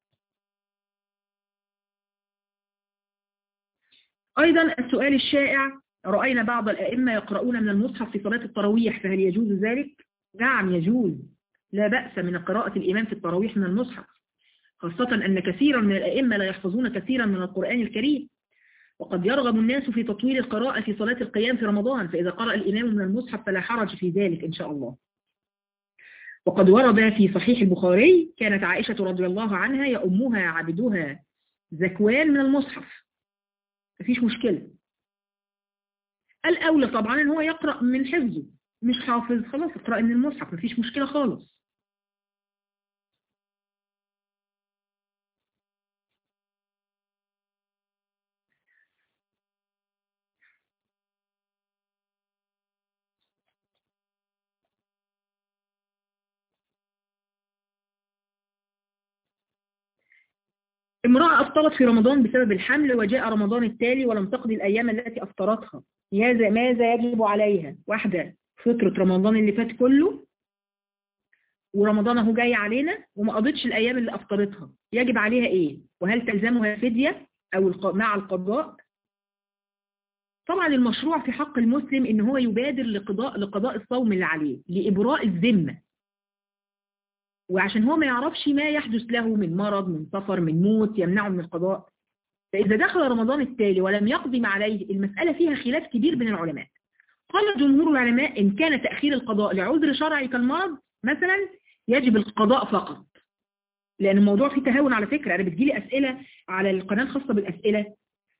أيضا السؤال الشائع رأينا بعض الأئمة يقرؤون من المصحف في صلاة التراويح فهل يجوز ذلك؟ نعم يجوز لا بأس من قراءة الإمام في التراويح من المصحف خاصة أن كثيرا من الأئمة لا يحفظون كثيرا من القرآن الكريم وقد يرغب الناس في تطويل القراءة في صلاة القيام في رمضان فإذا قرأ الإمام من المصحف فلا حرج في ذلك إن شاء الله وقد ورد في صحيح البخاري كانت عائشة رضي الله عنها يأمها عبدها زكوان من المصحف مفيش مشكلة الأولى طبعا ان هو يقرأ من حفظه مش حافظ خلاص اقرأ من المصحف مفيش مشكلة خالص امرأة أفطرت في رمضان بسبب الحمل وجاء رمضان التالي ولم تقضي الأيام التي أفطرتها ماذا يجب عليها واحدة فطرة رمضان اللي فات كله ورمضان اهو جاي علينا وما قضتش الأيام اللي أفطرتها يجب عليها إيه وهل تلزمها فدية أو مع القضاء طبعا المشروع في حق المسلم إن هو يبادر لقضاء لقضاء الصوم اللي عليه لإبراء الذمة وعشان هو ما يعرفش ما يحدث له من مرض من سفر من موت يمنعه من القضاء فإذا دخل رمضان التالي ولم يقضي ما عليه المسألة فيها خلاف كبير بين العلماء قال جمهور العلماء إن كان تأخير القضاء لعذر شرعي كالمرض مثلا يجب القضاء فقط لأن الموضوع فيه تهاون على فكرة أنا بتجيلي أسئلة على القناة الخاصة بالأسئلة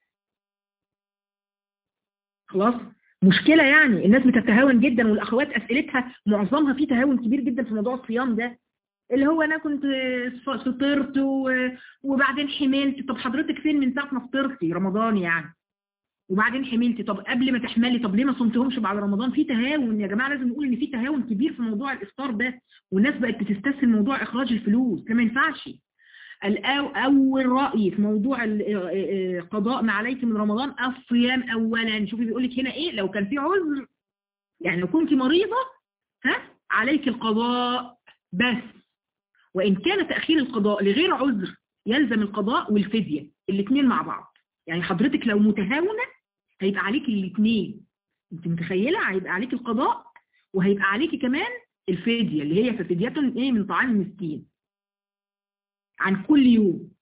خلاص مشكلة يعني الناس بتتهاون جدا والأخوات أسئلتها معظمها فيه تهاون كبير جدا في موضوع الصيام ده اللي هو انا كنت فطرت وبعدين حملت طب حضرتك فين من ساعه ما فطرتي رمضان يعني وبعدين حملتي طب قبل ما تحملي طب ليه ما صمتهمش بعد رمضان في تهاون يا جماعه لازم نقول ان في تهاون كبير في موضوع الافطار ده والناس بقت بتستسهل موضوع اخراج الفلوس ده ما ينفعش اول راي في موضوع قضاء ما عليك من رمضان الصيام اولا شوفي بيقول لك هنا ايه لو كان في عذر يعني لو كنت مريضه ها عليك القضاء بس وإن كان تأخير القضاء لغير عذر يلزم القضاء والفدية الاثنين مع بعض يعني حضرتك لو متهاونة هيبقى عليك الاثنين انت متخيلة هيبقى عليك القضاء وهيبقى عليك كمان الفدية اللي هي ففدية ايه من طعام مسكين عن كل يوم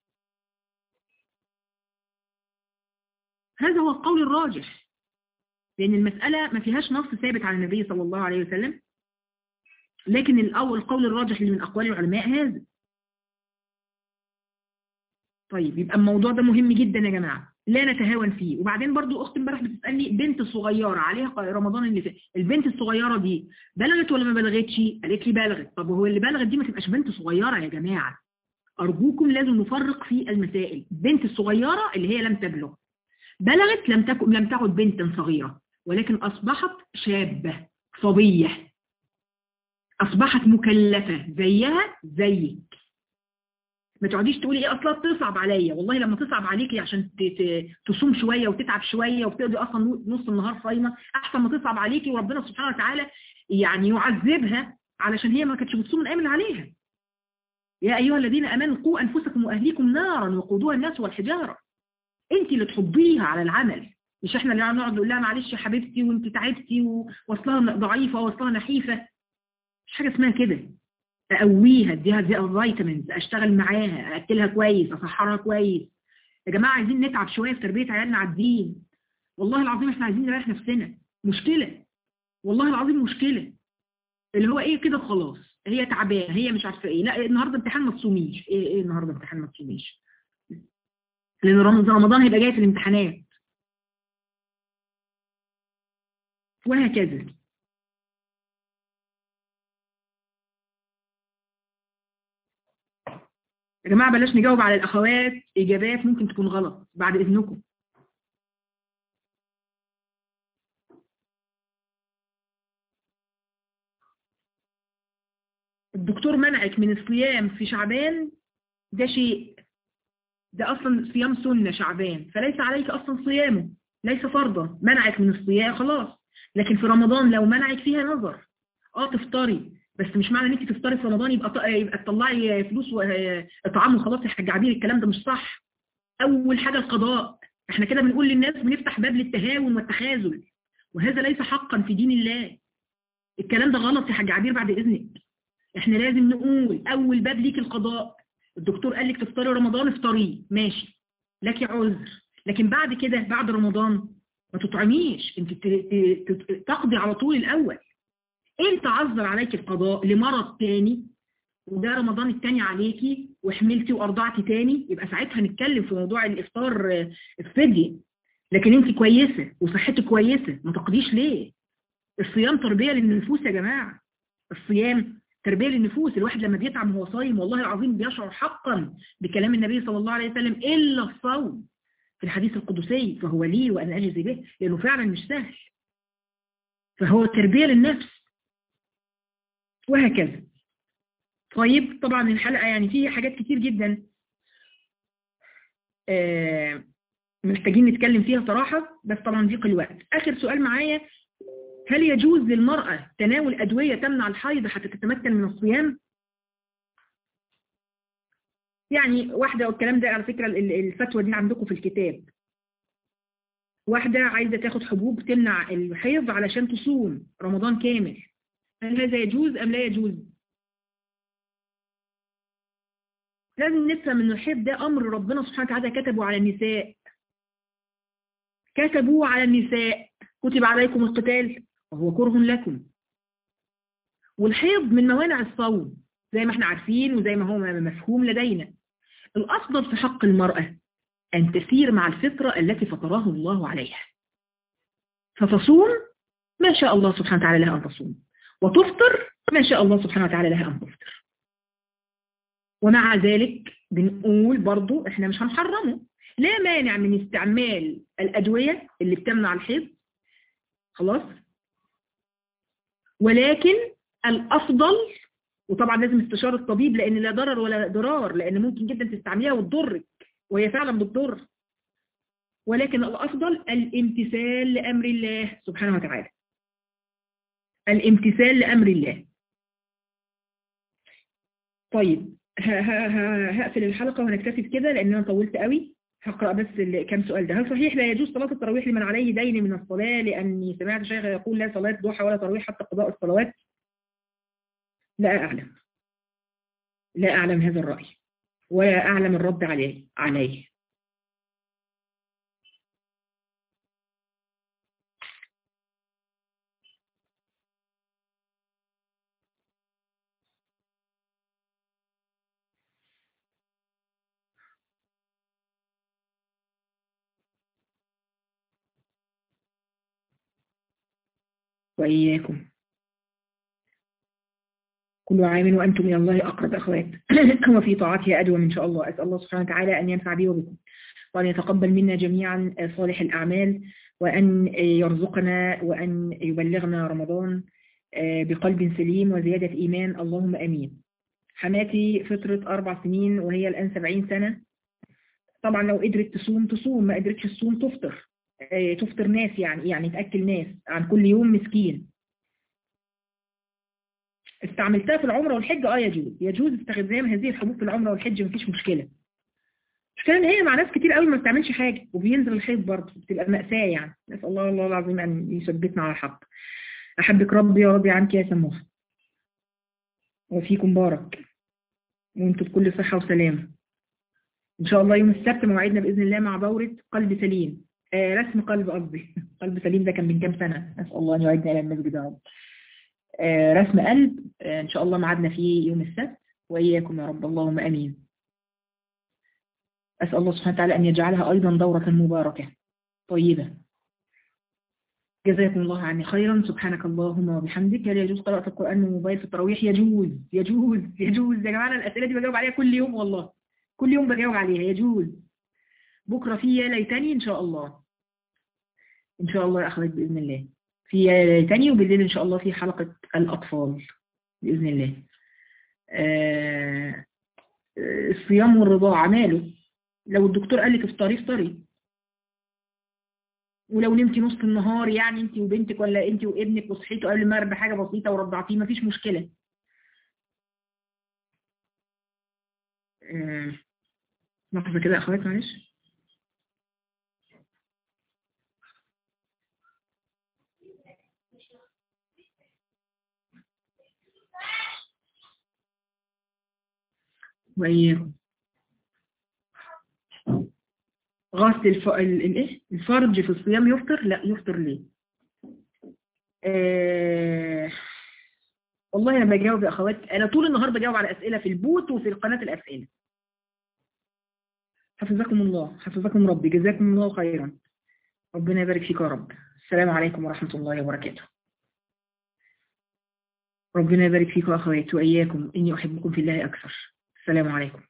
هذا هو القول الراجح لأن المسألة ما فيهاش نص ثابت عن النبي صلى الله عليه وسلم لكن الأول القول الراجح اللي من أقوال العلماء هذا طيب يبقى الموضوع ده مهم جدا يا جماعة لا نتهاون فيه وبعدين برضو أخت امبارح بتسألني بنت صغيرة عليها رمضان اللي فات البنت الصغيرة دي بلغت ولا ما بلغتش قالت لي بلغت طب هو اللي بلغت دي ما تبقاش بنت صغيرة يا جماعة أرجوكم لازم نفرق في المسائل البنت الصغيرة اللي هي لم تبلغ بلغت لم تكن لم تعد بنتا صغيرة ولكن أصبحت شابة صبية أصبحت مكلفة زيها زيك ما تقعديش تقولي ايه اصلا تصعب عليا والله لما تصعب عليكي عشان تصوم شوية وتتعب شوية وبتقضي اصلا نص النهار صايمة احسن ما تصعب عليكي وربنا سبحانه وتعالى يعني يعذبها علشان هي ما كانتش بتصوم الامن عليها يا ايها الذين امنوا قوا انفسكم واهليكم نارا وقودوها الناس والحجارة انت اللي تحضيها على العمل مش احنا اللي نقعد نقول لها معلش يا حبيبتي وانت تعبتي ووصلها ضعيفة ووصلها نحيفة مش حاجة اسمها كده اقويها اديها فيتامينز اشتغل معاها اكلها كويس اصحرها كويس يا جماعه عايزين نتعب شويه في تربيه عيالنا على الدين والله العظيم احنا عايزين نريح نفسنا مشكله والله العظيم مشكله اللي هو ايه كده خلاص هي تعبانه هي مش عارفه ايه لا النهارده امتحان ما تصوميش ايه ايه النهارده امتحان ما تصوميش لان رمضان هيبقى جاي في الامتحانات وهكذا يا جماعة بلاش نجاوب على الأخوات إجابات ممكن تكون غلط بعد إذنكم الدكتور منعك من الصيام في شعبان ده شيء ده أصلا صيام سنة شعبان فليس عليك أصلا صيامه ليس فرضا منعك من الصيام خلاص لكن في رمضان لو منعك فيها نظر اه تفطري بس مش معنى ان انت تفطري في رمضان يبقى يبقى تطلعي فلوس واطعام وخلاص يا حاج عبير الكلام ده مش صح اول حاجه القضاء احنا كده بنقول للناس بنفتح باب للتهاون والتخاذل وهذا ليس حقا في دين الله الكلام ده غلط يا حاج عبير بعد اذنك احنا لازم نقول اول باب ليك القضاء الدكتور قال لك تفطري رمضان افطريه ماشي لك عذر لكن بعد كده بعد رمضان ما تطعميش انت تقضي على طول الاول انت عذر عليك القضاء لمرض تاني وده رمضان التاني عليكي وحملتي وارضعتي تاني يبقى ساعتها نتكلم في موضوع الافطار الفدي لكن انت كويسة وصحتك كويسة ما تقضيش ليه الصيام تربية للنفوس يا جماعة الصيام تربية للنفوس الواحد لما بيتعب وهو صايم والله العظيم بيشعر حقا بكلام النبي صلى الله عليه وسلم إلا الصوم في الحديث القدسي فهو لي وأنا أجزي به لأنه فعلا مش سهل فهو تربية للنفس وهكذا طيب طبعا الحلقة يعني فيها حاجات كتير جدا آه محتاجين نتكلم فيها صراحة بس طبعا ضيق الوقت آخر سؤال معايا هل يجوز للمرأة تناول أدوية تمنع الحيض حتى تتمكن من الصيام؟ يعني واحدة والكلام ده على فكرة الفتوى دي عندكم في الكتاب واحدة عايزة تاخد حبوب تمنع الحيض علشان تصوم رمضان كامل هل هذا يجوز أم لا يجوز؟ لازم نفهم ان الحيض ده أمر ربنا سبحانه وتعالى كتبه على النساء كتبوه على النساء كتب عليكم القتال وهو كره لكم والحيض من موانع الصوم زي ما احنا عارفين وزي ما هو مفهوم لدينا الأفضل في حق المرأة أن تسير مع الفطرة التي فطراه الله عليها فتصوم ما شاء الله سبحانه وتعالى لها أن تصوم وتفطر ما شاء الله سبحانه وتعالى لها أن تفطر ومع ذلك بنقول برضو احنا مش هنحرمه لا مانع من استعمال الأدوية اللي بتمنع الحيض خلاص ولكن الأفضل وطبعا لازم استشارة الطبيب لأن لا ضرر ولا ضرار لأن ممكن جدا تستعمليها وتضرك وهي فعلا بتضر ولكن الأفضل الامتثال لأمر الله سبحانه وتعالى الامتثال لأمر الله طيب هقفل الحلقة وهنكتفي بكده لأن أنا طولت قوي هقرأ بس كم سؤال ده هل صحيح لا يجوز صلاة التراويح لمن عليه دين من الصلاة لأني سمعت شيخ يقول لا صلاة ضحى ولا تراويح حتى قضاء الصلوات لا أعلم لا أعلم هذا الرأي ولا أعلم الرد عليه عليه وإياكم كل عام وأنتم من الله أقرب أخوات وفي طاعته أدوم إن شاء الله أسأل الله سبحانه وتعالى أن ينفع بي وبكم وأن يتقبل منا جميعا صالح الأعمال وأن يرزقنا وأن يبلغنا رمضان بقلب سليم وزيادة إيمان اللهم أمين حماتي فطرة أربع سنين وهي الآن سبعين سنة طبعا لو قدرت تصوم تصوم ما قدرتش تصوم تفطر تفطر ناس يعني يعني تأكل ناس عن كل يوم مسكين استعملتها في العمرة والحج اه يجوز يجوز استخدام هذه الحبوب في العمرة والحج مفيش مشكلة المشكلة ان هي مع ناس كتير قوي ما بتعملش حاجة وبينزل الحيض برضه بتبقى مأساة يعني نسأل الله الله العظيم ان يثبتنا على الحق احبك ربي يا ربي عنك يا سموحة وفيكم بارك وانتم بكل صحة وسلامة ان شاء الله يوم السبت موعدنا بإذن الله مع دورة قلب سليم آه رسم قلب قصدي قلب سليم ده كان من كام سنة نسأل الله أن يعيدنا إلى المسجد يا رب آه رسم قلب آه إن شاء الله معادنا فيه يوم السبت وإياكم يا رب اللهم أمين أسأل الله سبحانه وتعالى أن يجعلها أيضا دورة مباركة طيبة جزاكم الله عني خيرا سبحانك اللهم وبحمدك هل يجوز قراءة القرآن من الموبايل في التراويح يجوز يجوز يجوز يا جماعة الأسئلة دي بجاوب عليها كل يوم والله كل يوم بجاوب عليها يجوز بكرة في يا ليتني إن شاء الله إن شاء الله يا أخوات بإذن الله في يا ليتني وبالليل إن شاء الله في حلقة الأطفال بإذن الله آه الصيام والرضاعة ماله لو الدكتور قال لك افطري افطري ولو نمتي نص النهار يعني انت وبنتك ولا انت وابنك وصحيتوا قبل المغرب بحاجه بسيطه ورضعتيه مفيش مشكله آه، لحظه كده يا اخوات معلش وإياكم غسل الف... ال- الايه الفرج في الصيام يفطر لا يفطر ليه آه... والله انا بجاوب يا اخوات انا طول النهار بجاوب على اسئله في البوت وفي قناه الاسئله حفظكم الله حفظكم ربي جزاكم الله خيرا ربنا يبارك فيك يا رب السلام عليكم ورحمه الله وبركاته ربنا يبارك فيكم يا اخوات واياكم اني احبكم في الله اكثر السلام عليكم